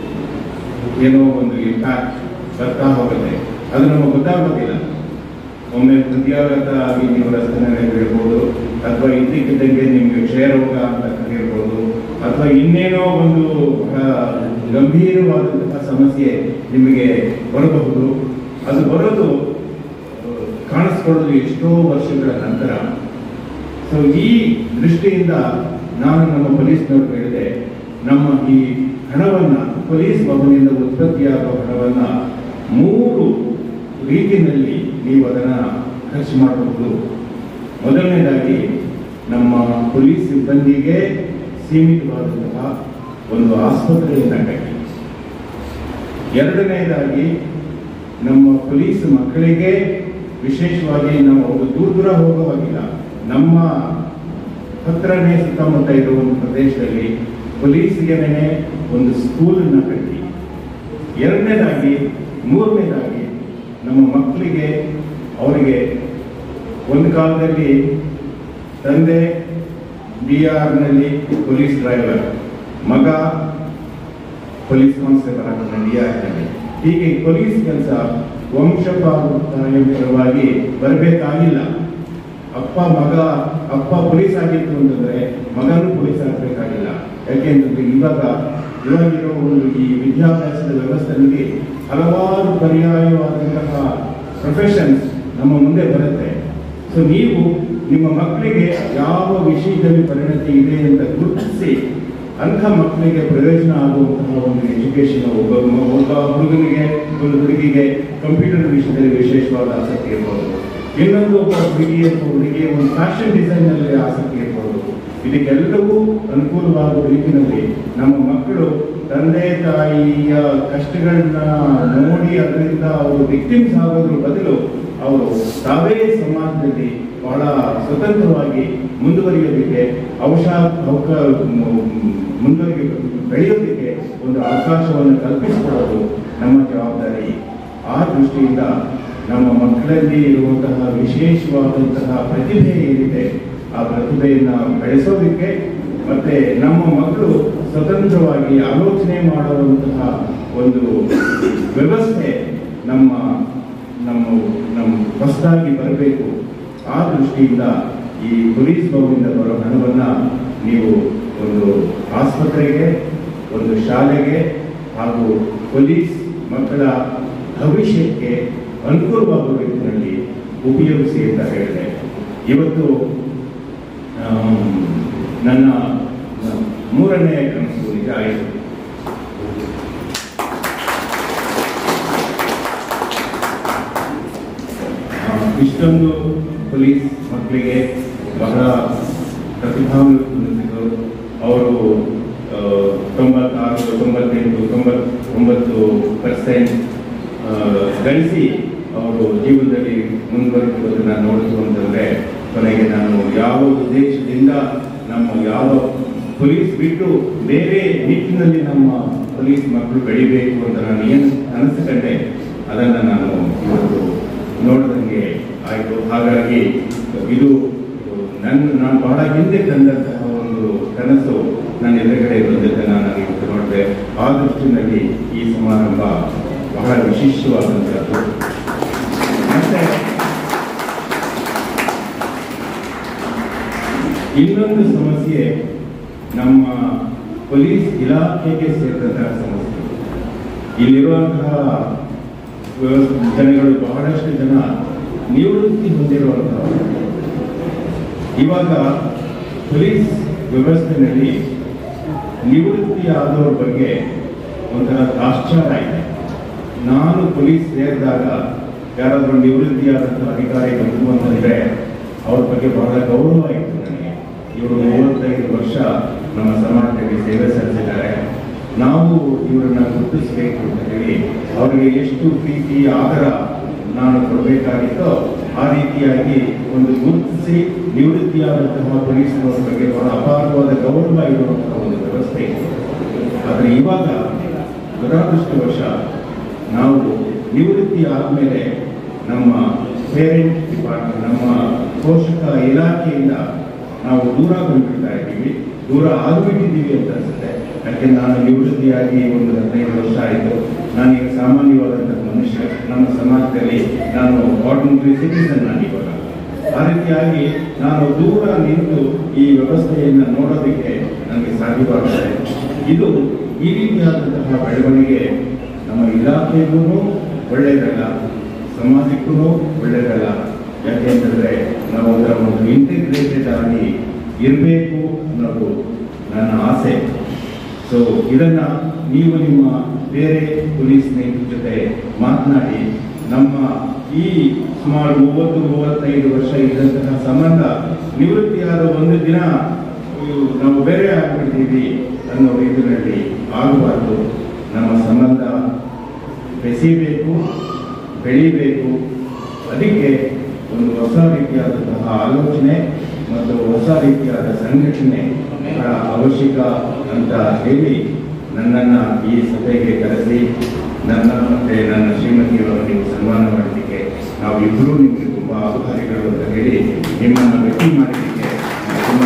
ಏನೋ ಒಂದು ಇಂಪ್ಯಾಕ್ಟ್ ಬರ್ತಾ ಹೋಗುತ್ತೆ ಅದು ನಮಗೆ ಗೊತ್ತಾಗೋದಿಲ್ಲ ಒಮ್ಮೆ ಹೃದಯಾಘಾತ ಆಗಿ ನೀವು ರಸ್ತೆನಲ್ಲಿ ಬೀಳ್ಬೋದು ಅಥವಾ ಇದ್ದಕ್ಕಿದ್ದಂಗೆ ನಿಮಗೆ ಕ್ಷಯರೋಗ ಅಂತ ಕರೆಯಬಹುದು ಅಥವಾ ಇನ್ನೇನೋ ಒಂದು ಬಹಳ ಗಂಭೀರವಾದಂತಹ ಸಮಸ್ಯೆ ನಿಮಗೆ ಬರಬಹುದು ಅದು ಬರೋದು ಆ, ಕಾಣಿಸ್ಕೊಳ್ಳೋದು ಎಷ್ಟೋ ವರ್ಷಗಳ ನಂತರ ಸೊ ಈ ದೃಷ್ಟಿಯಿಂದ ನಾನು ನಮ್ಮ ಪೊಲೀಸ್ನವ್ರು ಹೇಳಿದೆ ನಮ್ಮ ಈ ಹಣವನ್ನ ಪೊಲೀಸ್ ಭವನದಿಂದ ಉತ್ಪತ್ತಿಯಾಗುವ ಹಣವನ್ನ ಮೂರು ರೀತಿಯಲ್ಲಿ ನೀವು ಅದನ್ನ ಖರ್ಚು ಮಾಡಬಹುದು ಮೊದಲನೇದಾಗಿ ನಮ್ಮ ಪೊಲೀಸ್ ಸಿಬ್ಬಂದಿಗೆ ಸೀಮಿತವಾದಂತಹ ಒಂದು ಆಸ್ಪತ್ರೆಯನ್ನ ಕಟ್ಟಿ ಎರಡನೇದಾಗಿ ನಮ್ಮ ಪೊಲೀಸ್ ಮಕ್ಕಳಿಗೆ ವಿಶೇಷವಾಗಿ ನಾವು ಅವರು ದೂರ ದೂರ ಹೋಗುವಾಗಿಲ್ಲ ನಮ್ಮ ಹತ್ರನೇ ಸುತ್ತಮುತ್ತ ಇರುವ ಒಂದು ಪ್ರದೇಶದಲ್ಲಿ ಪೊಲೀಸ್ಗೆನೇ ಒಂದು ಸ್ಕೂಲನ್ನ ಕಟ್ಟಿ ಎರಡನೇದಾಗಿ ಮೂರನೇದಾಗಿ ನಮ್ಮ ಮಕ್ಕಳಿಗೆ ಅವರಿಗೆ ಒಂದು ಕಾಲದಲ್ಲಿ ತಂದೆ ಬಿ ಆರ್ನಲ್ಲಿ ಪೊಲೀಸ್ ಡ್ರೈವರ್ ಮಗ ಪೊಲೀಸ್ ಕಾನ್ಸ್ಟೇಬಲ್ ಆಗಿದ್ದಾನೆ ಡಿ ಆರ್ನಲ್ಲಿ ಹೀಗೆ ಪೊಲೀಸ್ ಕೆಲಸ ವಂಶಪಾರಂಪರ್ಯವಾಗಿ ಬರಬೇಕಾಗಿಲ್ಲ ಅಪ್ಪ ಮಗ ಅಪ್ಪ ಪೊಲೀಸ್ ಆಗಿತ್ತು ಅಂತಂದ್ರೆ ಮಗನೂ ಪೊಲೀಸ್ ಆಗಬೇಕಾಗಿಲ್ಲ ಯಾಕೆಂತಂದ್ರೆ ಇವಾಗ ಇವಾಗಿರೋ ಒಂದು ಈ ವಿದ್ಯಾಭ್ಯಾಸದ ವ್ಯವಸ್ಥೆಯಲ್ಲಿ ಹಲವಾರು ಪರ್ಯಾಯವಾದಂತಹ ಪ್ರೊಫೆಷನ್ಸ್ ನಮ್ಮ ಮುಂದೆ ಬರುತ್ತೆ ಸೊ ನೀವು ನಿಮ್ಮ ಮಕ್ಕಳಿಗೆ ಯಾವ ವಿಷಯದಲ್ಲಿ ಪರಿಣತಿ ಇದೆ ಅಂತ ಗುರುತಿಸಿ ಅಂಥ ಮಕ್ಕಳಿಗೆ ಪ್ರಯೋಜನ ಆಗುವಂತಹ ಒಂದು ಎಜುಕೇಶನ್ ಒಬ್ಬ ಮ- ಒಬ್ಬ ಹುಡುಗನಿಗೆ ಒಂದು ಹುಡುಗಿಗೆ ಕಂಪ್ಯೂಟರ್ ವಿಷಯದಲ್ಲಿ ವಿಶೇಷವಾದ ಆಸಕ್ತಿ ಇರ್ಬೋದು ಇನ್ನೊಂದು ಒಬ್ಬ ಹುಡುಗಿ ಅಥವಾ ಹುಡುಗಿಗೆ ಒಂದು ಫ್ಯಾಷನ್ ಡಿಸೈನ್ ನಲ್ಲಿ ಆಸಕ್ತಿ ಇರ್ಬೋದು ಇದಕ್ಕೆಲ್ಲವೂ ಅನುಕೂಲವಾಗುವ ರೀತಿಯಲ್ಲಿ ನಮ್ಮ ಮಕ್ಕಳು ತಂದೆ ತಾಯಿಯ ಕಷ್ಟಗಳನ್ನ ನೋಡಿ ಅದರಿಂದ ಅವರು ವಿಕ್ಟಿಮ್ಸ್ ಆಗೋದ್ರ ಬದಲು ಅವರು ತಾವೇ ಸಮಾಜದಲ್ಲಿ ಬಹಳ ಸ್ವತಂತ್ರವಾಗಿ ಮುಂದುವರಿಯೋದಕ್ಕೆ ಅವಶ ಅವಕ ಮುಂದುವರಿ ಬೆಳೆಯೋದಕ್ಕೆ ಒಂದು ಅವಕಾಶವನ್ನು ಕಲ್ಪಿಸಿಕೊಡೋದು ನಮ್ಮ ಜವಾಬ್ದಾರಿ ಆ ದೃಷ್ಟಿಯಿಂದ ನಮ್ಮ ಮಕ್ಕಳಲ್ಲಿ ಇರುವಂತಹ ವಿಶೇಷವಾದಂತಹ ಪ್ರತಿಭೆ ಏನಿದೆ ಆ ಪ್ರತಿಭೆಯನ್ನ ಬೆಳೆಸೋದಕ್ಕೆ ಮತ್ತೆ ನಮ್ಮ ಮಕ್ಕಳು ಸ್ವತಂತ್ರವಾಗಿ ಆಲೋಚನೆ ಮಾಡುವಂತಹ ಒಂದು ವ್ಯವಸ್ಥೆ ನಮ್ಮ ನಮ್ಮ ನಮ್ಮ ಹೊಸದಾಗಿ ಬರಬೇಕು ಆ ದೃಷ್ಟಿಯಿಂದ ಈ ಪೊಲೀಸ್ ಭವನದಿಂದ ಬರೋ ಹಣವನ್ನ ನೀವು ಒಂದು ಆಸ್ಪತ್ರೆಗೆ ಒಂದು ಶಾಲೆಗೆ ಹಾಗೂ ಪೊಲೀಸ್ ಮಕ್ಕಳ ಭವಿಷ್ಯಕ್ಕೆ ಅನುಕೂಲವಾಗುವ ರೀತಿಯಲ್ಲಿ ಉಪಯೋಗಿಸಿ ಅಂತ ಹೇಳಿದೆ ಇವತ್ತು ಆಮ್, ನನ್ನ ಮೂರನೇ ಕನಸು ನಿಜ ಆಯಿತು ಆ, ಇಷ್ಟೊಂದು ಪೊಲೀಸ್ ಮಕ್ಕಳಿಗೆ ಬಹಳ ಪ್ರತಿಭಾವಂತರು ಅವರು ಆ, ತೊಂಬತ್ತಾರು ತೊಂಬತ್ತೆಂಟು ತೊಂಬತ್ತೊಂಬತ್ತು ಪರ್ಸೆಂಟ್ ಗಳಿಸಿ ಅವರು ಜೀವನದಲ್ಲಿ ಮುಂದುವರಿಸುವುದನ್ನು ನೋಡಿತು ಅಂತಂದ್ರೆ ಕೊನೆಗೆ ನಾನು ಯಾವ ಉದ್ದೇಶದಿಂದ ನಮ್ಮ ಯಾವ ಪೊಲೀಸ್ ಬಿಟ್ಟು ಬೇರೆ ನಿಟ್ಟಿನಲ್ಲಿ ನಮ್ಮ ಪೊಲೀಸ್ ಮಕ್ಕಳು ಬೆಳಿಬೇಕು ಅಂತ ನಾನು ಏನು ಅನಿಸ್ಕೊಂಡೆ ಅದನ್ನು ನಾನು ಇವತ್ತು ನೋಡಿದಂಗೆ ಆಯಿತು ಹಾಗಾಗಿ ಇದು ನನ್ನ ನಾನು ಬಹಳ ಹಿಂದೆ ತಂದಂತಹ ಒಂದು ಕನಸು ನನ್ನ ಎದುರುಗಡೆ ಬಂದಿದ್ದನ್ನು ನಾನು ಇವತ್ತು ನೋಡಿದೆ ಆ ದೃಷ್ಟಿನಲ್ಲಿ ಈ ಸಮಾರಂಭ ಬಹಳ ವಿಶಿಷ್ಟವಾದಂಥದ್ದು ಮತ್ತೆ ಇನ್ನೊಂದು ಸಮಸ್ಯೆ ನಮ್ಮ ಪೊಲೀಸ್ ಇಲಾಖೆಗೆ ಸೇರಿದಂತಹ ಸಮಸ್ಯೆ ಇಲ್ಲಿರುವಂತಹ ವ್ಯವಸ್- ಜನಗಳು ಬಹಳಷ್ಟು ಜನ ನಿವೃತ್ತಿ ಹೊಂದಿರುವಂತಹ ಇವಾಗ ಪೊಲೀಸ್ ವ್ಯವಸ್ಥೆಯಲ್ಲಿ ನಿವೃತ್ತಿ ಆದವ್ರ ಬಗ್ಗೆ ಒಂಥರ ಆಶ್ಚರ್ಯ ಇದೆ ನಾನು ಪೊಲೀಸ್ ಸೇರಿದಾಗ ಯಾರಾದರೂ ನಿವೃತ್ತಿಯಾದಂಥ ಅಧಿಕಾರಿ ಬಂತು ಅಂತಂದ್ರೆ ಅವ್ರ ಬಗ್ಗೆ ಬಹಳ ಗೌರವ ಇತ್ತು ನನಗೆ ಇವರು ಮೂವತ್ತೈದು ವರ್ಷ ನಮ್ಮ ಸಮಾಜದಲ್ಲಿ ಸೇವೆ ಸಲ್ಲಿಸಿದ್ದಾರೆ ನಾವು ಇವರನ್ನ ಗುರುತಿಸಬೇಕು ಅಂತ ಹೇಳಿ ಅವರಿಗೆ ಎಷ್ಟು ಪ್ರೀತಿ ಆದರ ನಾನು ಕೊಡಬೇಕಾಗಿತ್ತೋ ಆ ರೀತಿಯಾಗಿ ಒಂದು ಗುರುತಿಸಿ ನಿವೃತ್ತಿಯಾದಂತಹ ಪೊಲೀಸರ ಬಗ್ಗೆ ಬಹಳ ಅಪಾರವಾದ ಗೌರವ ಇರುವಂತಹ ಒಂದು ವ್ಯವಸ್ಥೆ ಇತ್ತು ಆದರೆ ಇವಾಗ ದುರಾದೃಷ್ಟವಶ ನಾವು ನಿವೃತ್ತಿ ಆದಮೇಲೆ ನಮ್ಮ ಪೇರೆಂಟ್ ಡಿಪಾರ್ಟ್ಮೆಂಟ್ ನಮ್ಮ ಪೋಷಕ ಇಲಾಖೆಯಿಂದ ನಾವು ದೂರ ಬಂದ್ಬಿಡ್ತಾ ಇದ್ದೀವಿ ದೂರ ಆಗ್ಬಿಟ್ಟಿದ್ದೀವಿ ಅಂತ ಅನ್ಸುತ್ತೆ ಯಾಕೆ ನಾನು ನಿವೃತ್ತಿಯಾಗಿ ಒಂದು ಹದಿನೈದು ವರ್ಷ ಆಯಿತು ನಾನೀಗ ಸಾಮಾನ್ಯವಾದಂಥ ಮನುಷ್ಯ ನಮ್ಮ ಸಮಾಜದಲ್ಲಿ ನಾನು ಆರ್ಡಿನರಿ ಸಿಟಿಸನ್ ನಾನು ಇವಾಗ ಆ ರೀತಿಯಾಗಿ ನಾನು ದೂರ ನಿಂತು ಈ ವ್ಯವಸ್ಥೆಯನ್ನು ನೋಡೋದಕ್ಕೆ ನನಗೆ ಸಾಧ್ಯವಾಗ್ತದೆ ಇದು ಈ ರೀತಿಯಾದಂತಹ ಬೆಳವಣಿಗೆ ನಮ್ಮ ಇಲಾಖೆಗೂ ಒಳ್ಳೆಯದಲ್ಲ ಸಮಾಜಕ್ಕೂ ಒಳ್ಳೆಯದಲ್ಲ ಯಾಕೆಂತಂದ್ರೆ ನಾವು ಅದರ ಒಂದು ಇಂಟಿಗ್ರೇಟೆಡ್ ಆಗಿ ಇರಬೇಕು ಅನ್ನೋದು ನನ್ನ ಆಸೆ ಸೊ ಇದನ್ನ ನೀವು ನಿಮ್ಮ ಬೇರೆ ಪೊಲೀಸ್ ಸ್ನೇಹಿತರ ಜೊತೆ ಮಾತನಾಡಿ ನಮ್ಮ ಈ ಸುಮಾರು ಮೂವತ್ತು ಮೂವತ್ತೈದು ವರ್ಷ ಇದ್ದಂತಹ ಸಂಬಂಧ ನಿವೃತ್ತಿಯಾದ ಒಂದು ದಿನ ಇವು ನಾವು ಬೇರೆ ಆಗ್ಬಿಟ್ಟಿದ್ದೀವಿ ಅನ್ನೋ ರೀತಿಯಲ್ಲಿ ಆಗಬಾರ್ದು ನಮ್ಮ ಸಂಬಂಧ ಬೆಸೀಬೇಕು ಬೆಳಿಬೇಕು ಅದಕ್ಕೆ ಒಂದು ಹೊಸ ರೀತಿಯಾದಂತಹ ಆಲೋಚನೆ ಮತ್ತು ಹೊಸ ರೀತಿಯಾದ ಸಂಘಟನೆ ಬಹಳ ಅವಶ್ಯಕ ಅಂತ ಹೇಳಿ ನನ್ನನ್ನು ಈ ಸಭೆಗೆ ಕರೆಸಿ ನನ್ನ ಮತ್ತೆ ನನ್ನ ಶ್ರೀಮತಿಯವರನ್ನು ನೀವು ಸನ್ಮಾನ ಮಾಡಲಿಕ್ಕೆ ನಾವು ಇಬ್ಬರೂ ನಿಮಗೆ ತುಂಬ ಆಭಾರಿಗಳು ಅಂತ ಹೇಳಿ ನಿಮ್ಮನ್ನು ಭೇಟಿ ಮಾಡಲಿಕ್ಕೆ ನಾನು ತುಂಬ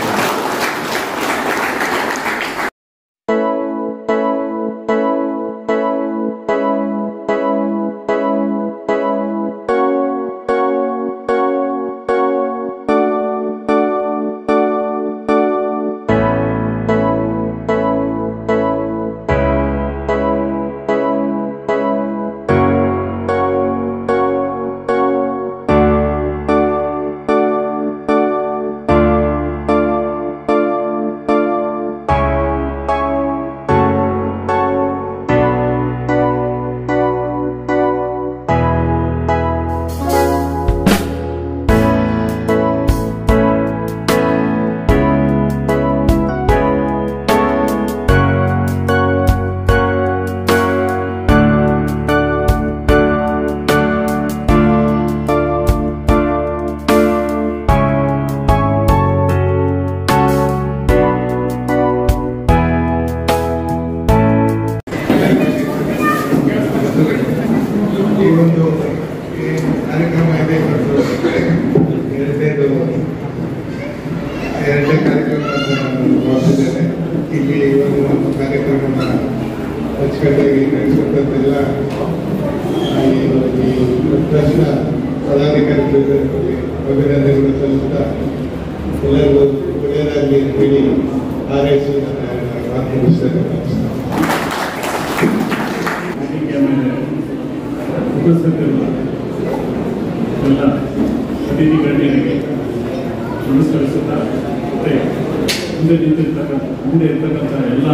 ಈ ಒಂದು ಈ ಕಾರ್ಯಕ್ರಮ ಇದೆ ಇವತ್ತು ಎರಡನೇದು ಎರಡನೇ ಕಾರ್ಯಕ್ರಮ ಅಂತ ನಾನು ಭಾವಿಸಿದ್ದೇನೆ ಇಲ್ಲಿ ಈ ಒಂದು ಒಂದು ಕಾರ್ಯಕ್ರಮ ಅಚ್ಚುಕಟ್ಟಾಗಿ ನಡೆಸುವಂಥದ್ದೆಲ್ಲ ಈ ಈ ಪ್ರಶ್ನ ಪದಾಧಿಕಾರಿಗಳಿಗೆ ಅಭಿನಂದನೆಗಳು ಸಲ್ಲಿಸ್ತಾ ಎಲ್ಲರಿಗೂ ಒಳ್ಳೆಯದಾಗಲಿ ಅಂತ ಹೇಳಿ ಹಾರೈಸಿ ನನ್ನ ಮಾತು ಮುಗಿಸ್ತೇನೆ ನಮಸ್ಕಾರ ವೇದಿಕೆಯ ಮೇಲೆ ಉಪಸ್ಥಿತರಿರುವ ಎಲ್ಲ ಅತಿಥಿ ಗಣ್ಯರಿಗೆ ನಮಸ್ಕರಿಸುತ್ತಾ ಮತ್ತೆ ಮುಂದೆ ನಿಂತಿರ್ತಕ್ಕಂಥ ಮುಂದೆ ಇರ್ತಕ್ಕಂಥ ಎಲ್ಲ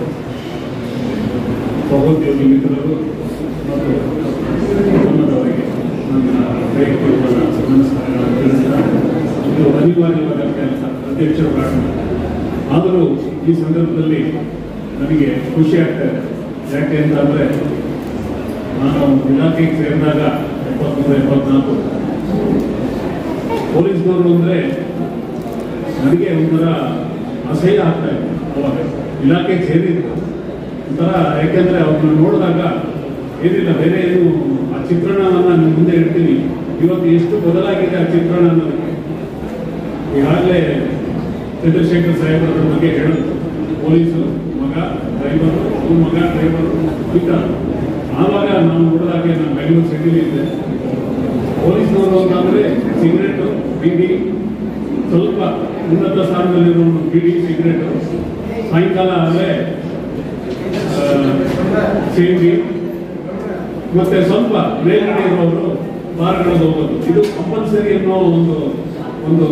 ಸಹೋದ್ಯೋಗಿ ಮಿತ್ರರು ಮತ್ತು ಕುಟುಂಬದವರಿಗೆ ನನ್ನ ವೈಯಕ್ತಿಕ ನಮಸ್ಕಾರಗಳನ್ನು ತಿಳಿಸ್ತಾ ಇದು ಅನಿವಾರ್ಯವಾದ ಕೆಲಸ ಅಧ್ಯಕ್ಷರ ಭಾಷಣ ಆದರೂ ಈ ಸಂದರ್ಭದಲ್ಲಿ ನನಗೆ ಖುಷಿ ಆಗ್ತದೆ ಯಾಕೆ ಅಂತಂದರೆ ನಾನು ಇಲಾಖೆಗೆ ಸೇರಿದಾಗ ಎಪ್ಪತ್ಮೂರು ಎಪ್ಪತ್ನಾಲ್ಕು ಪೊಲೀಸ್ನವರು ಅಂದರೆ ನನಗೆ ಒಂಥರ ಅಸಹ್ಯ ಆಗ್ತಾ ಇತ್ತು ಅವಾಗ ಇಲಾಖೆಗೆ ಸೇರಿದ್ರು ಒಂಥರ ಯಾಕೆಂದರೆ ಅವ್ರನ್ನ ನೋಡಿದಾಗ ಏನಿಲ್ಲ ಬೇರೆ ಏನು ಆ ಚಿತ್ರಣವನ್ನು ನಿಮ್ಮ ಮುಂದೆ ಇಡ್ತೀನಿ ಇವತ್ತು ಎಷ್ಟು ಬದಲಾಗಿದೆ ಆ ಚಿತ್ರಣ ಅನ್ನೋದಕ್ಕೆ ಈಗಾಗಲೇ ಚಂದ್ರಶೇಖರ್ ಸಾಹೇಬರ ಬಗ್ಗೆ ಹೇಳೋದು ಪೊಲೀಸು ಮಗ ಡ್ರೈವರು ಅವ್ರ ಮಗ ಡ್ರೈವರು ಇದ್ದ ಆವಾಗ ನಾವು ನೋಡಿದಾಗೆ ನಾನು ಬೆಂಗಳೂರು ಸಿಟಿಲಿ ಇದ್ದೆ ಪೊಲೀಸ್ನವರು ಅಂತಂದ್ರೆ ಸಿಗರೇಟು ಬೀಡಿ ಸ್ವಲ್ಪ ಉನ್ನತ ಸ್ಥಾನದಲ್ಲಿರೋ ಬೀಡಿ ಸಿಗರೇಟು ಸಾಯಂಕಾಲ ಆದರೆ ಸೇರಿ ಮತ್ತೆ ಸ್ವಲ್ಪ ಮೇಲ್ಗಡೆ ಇರುವವರು ಬಾರ್ಗಳಿಗೆ ಹೋಗೋದು ಇದು ಕಂಪಲ್ಸರಿ ಅನ್ನೋ ಒಂದು ಒಂದು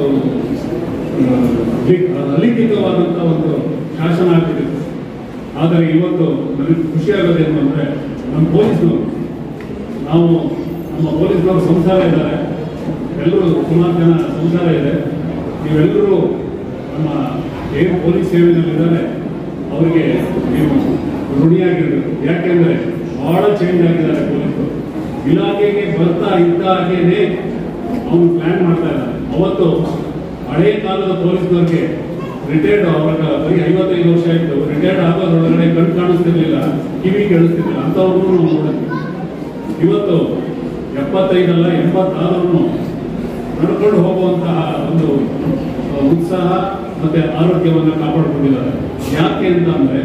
ಆ, ಲಿ- ಅಲಿಖಿತವಾದಂಥ ಒಂದು ಶಾಸನ ಆಗ್ಬಿಟ್ಟಿದೆ ಆದರೆ ಇವತ್ತು ನನಗೆ ಖುಷಿ ಆಗೋದೇನು ಅಂದರೆ ನಮ್ಮ ಪೊಲೀಸ್ನವರು ನಾವು ನಮ್ಮ ಪೊಲೀಸ್ನವರು ಸಂಸಾರ ಇದ್ದಾರೆ ಎಲ್ಲರೂ ಸುಮಾರು ಜನ ಸಂಸಾರ ಇದೆ ನೀವೆಲ್ಲರೂ ನಮ್ಮ ಏನು ಪೊಲೀಸ್ ಸೇವೆಯಲ್ಲಿದ್ದಾರೆ ಅವರಿಗೆ ನೀವು ಋಣಿಯಾಗಿರ್ಬೇಕು ಯಾಕೆಂದ್ರೆ ಬಹಳ ಚೇಂಜ್ ಆಗಿದ್ದಾರೆ ಪೊಲೀಸರು ಇಲಾಖೆಗೆ ಬರ್ತಾ ಇದ್ದ ಹಾಗೇನೆ ಅವನು ಪ್ಲಾನ್ ಮಾಡ್ತಾ ಇದ್ದಾನೆ ಅವತ್ತು ಹಳೆ ಕಾಲದ ಪೊಲೀಸ್ನವ್ರಿಗೆ ರಿಟೈರ್ಡ್ ಅವಾಗ ಬರೀ ಐವತ್ತೈದು ವರ್ಷ ಆಯ್ತು ರಿಟೈರ್ಡ್ ಆಗೋದ್ರೊಳಗಡೆ ಕಣ್ ಕಾಣಿಸ್ತಿರ್ಲಿಲ್ಲ ಕಿವಿ ಕೇಳಿಸ್ತಿರ್ಲಿಲ್ಲ ಅಂಥವ್ರನ್ನೂ ನಾವು ನೋಡಿದ್ವಿ ಇವತ್ತು ಎಪ್ಪತ್ತೈದಲ್ಲ ಎಂಬತ್ತಾದ್ರೂ ನಡ್ಕೊಂಡು ಹೋಗುವಂತಹ ಒಂದು ಆ, ಉತ್ಸಾಹ ಮತ್ತೆ ಆರೋಗ್ಯವನ್ನು ಕಾಪಾಡ್ಕೊಂಡಿದ್ದಾರೆ ಯಾಕೆ ಅಂತ ಅಂದ್ರೆ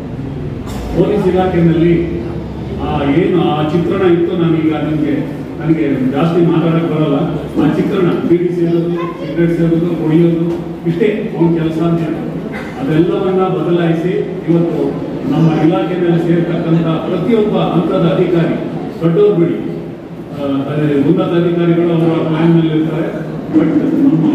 ಪೊಲೀಸ್ ಇಲಾಖೆಯಲ್ಲಿ ಆ ಏನು ಆ ಚಿತ್ರಣ ಇತ್ತು ನಾನೀಗ ನನಗೆ ನನಗೆ ಜಾಸ್ತಿ ಮಾತಾಡಕ್ ಬರಲ್ಲ ಆ ಚಿತ್ರಣ ಬೀಡಿ ಸೇರೋದು ಸಿಗರೇಟ್ ಸೇರೋದು ಕುಡಿಯೋದು ಇಷ್ಟೇ ಅವನ ಕೆಲಸ ಅಂತ ಹೇಳಿ ಅದೆಲ್ಲವನ್ನ ಬದಲಾಯಿಸಿ ಇವತ್ತು ನಮ್ಮ ಇಲಾಖೆಯಲ್ಲಿ ಸೇರ್ತಕ್ಕಂಥ ಪ್ರತಿಯೊಬ್ಬ ಹಂತದ ಅಧಿಕಾರಿ ದೊಡ್ಡವ್ರು ಬಿಡಿ ಆ, ಅದೇ ಉನ್ನತ ಅಧಿಕಾರಿಗಳು ಅವರ ಪ್ಲಾನ್ನಲ್ಲಿ ಇರ್ತಾರೆ ಬಟ್ ನಮ್ಮ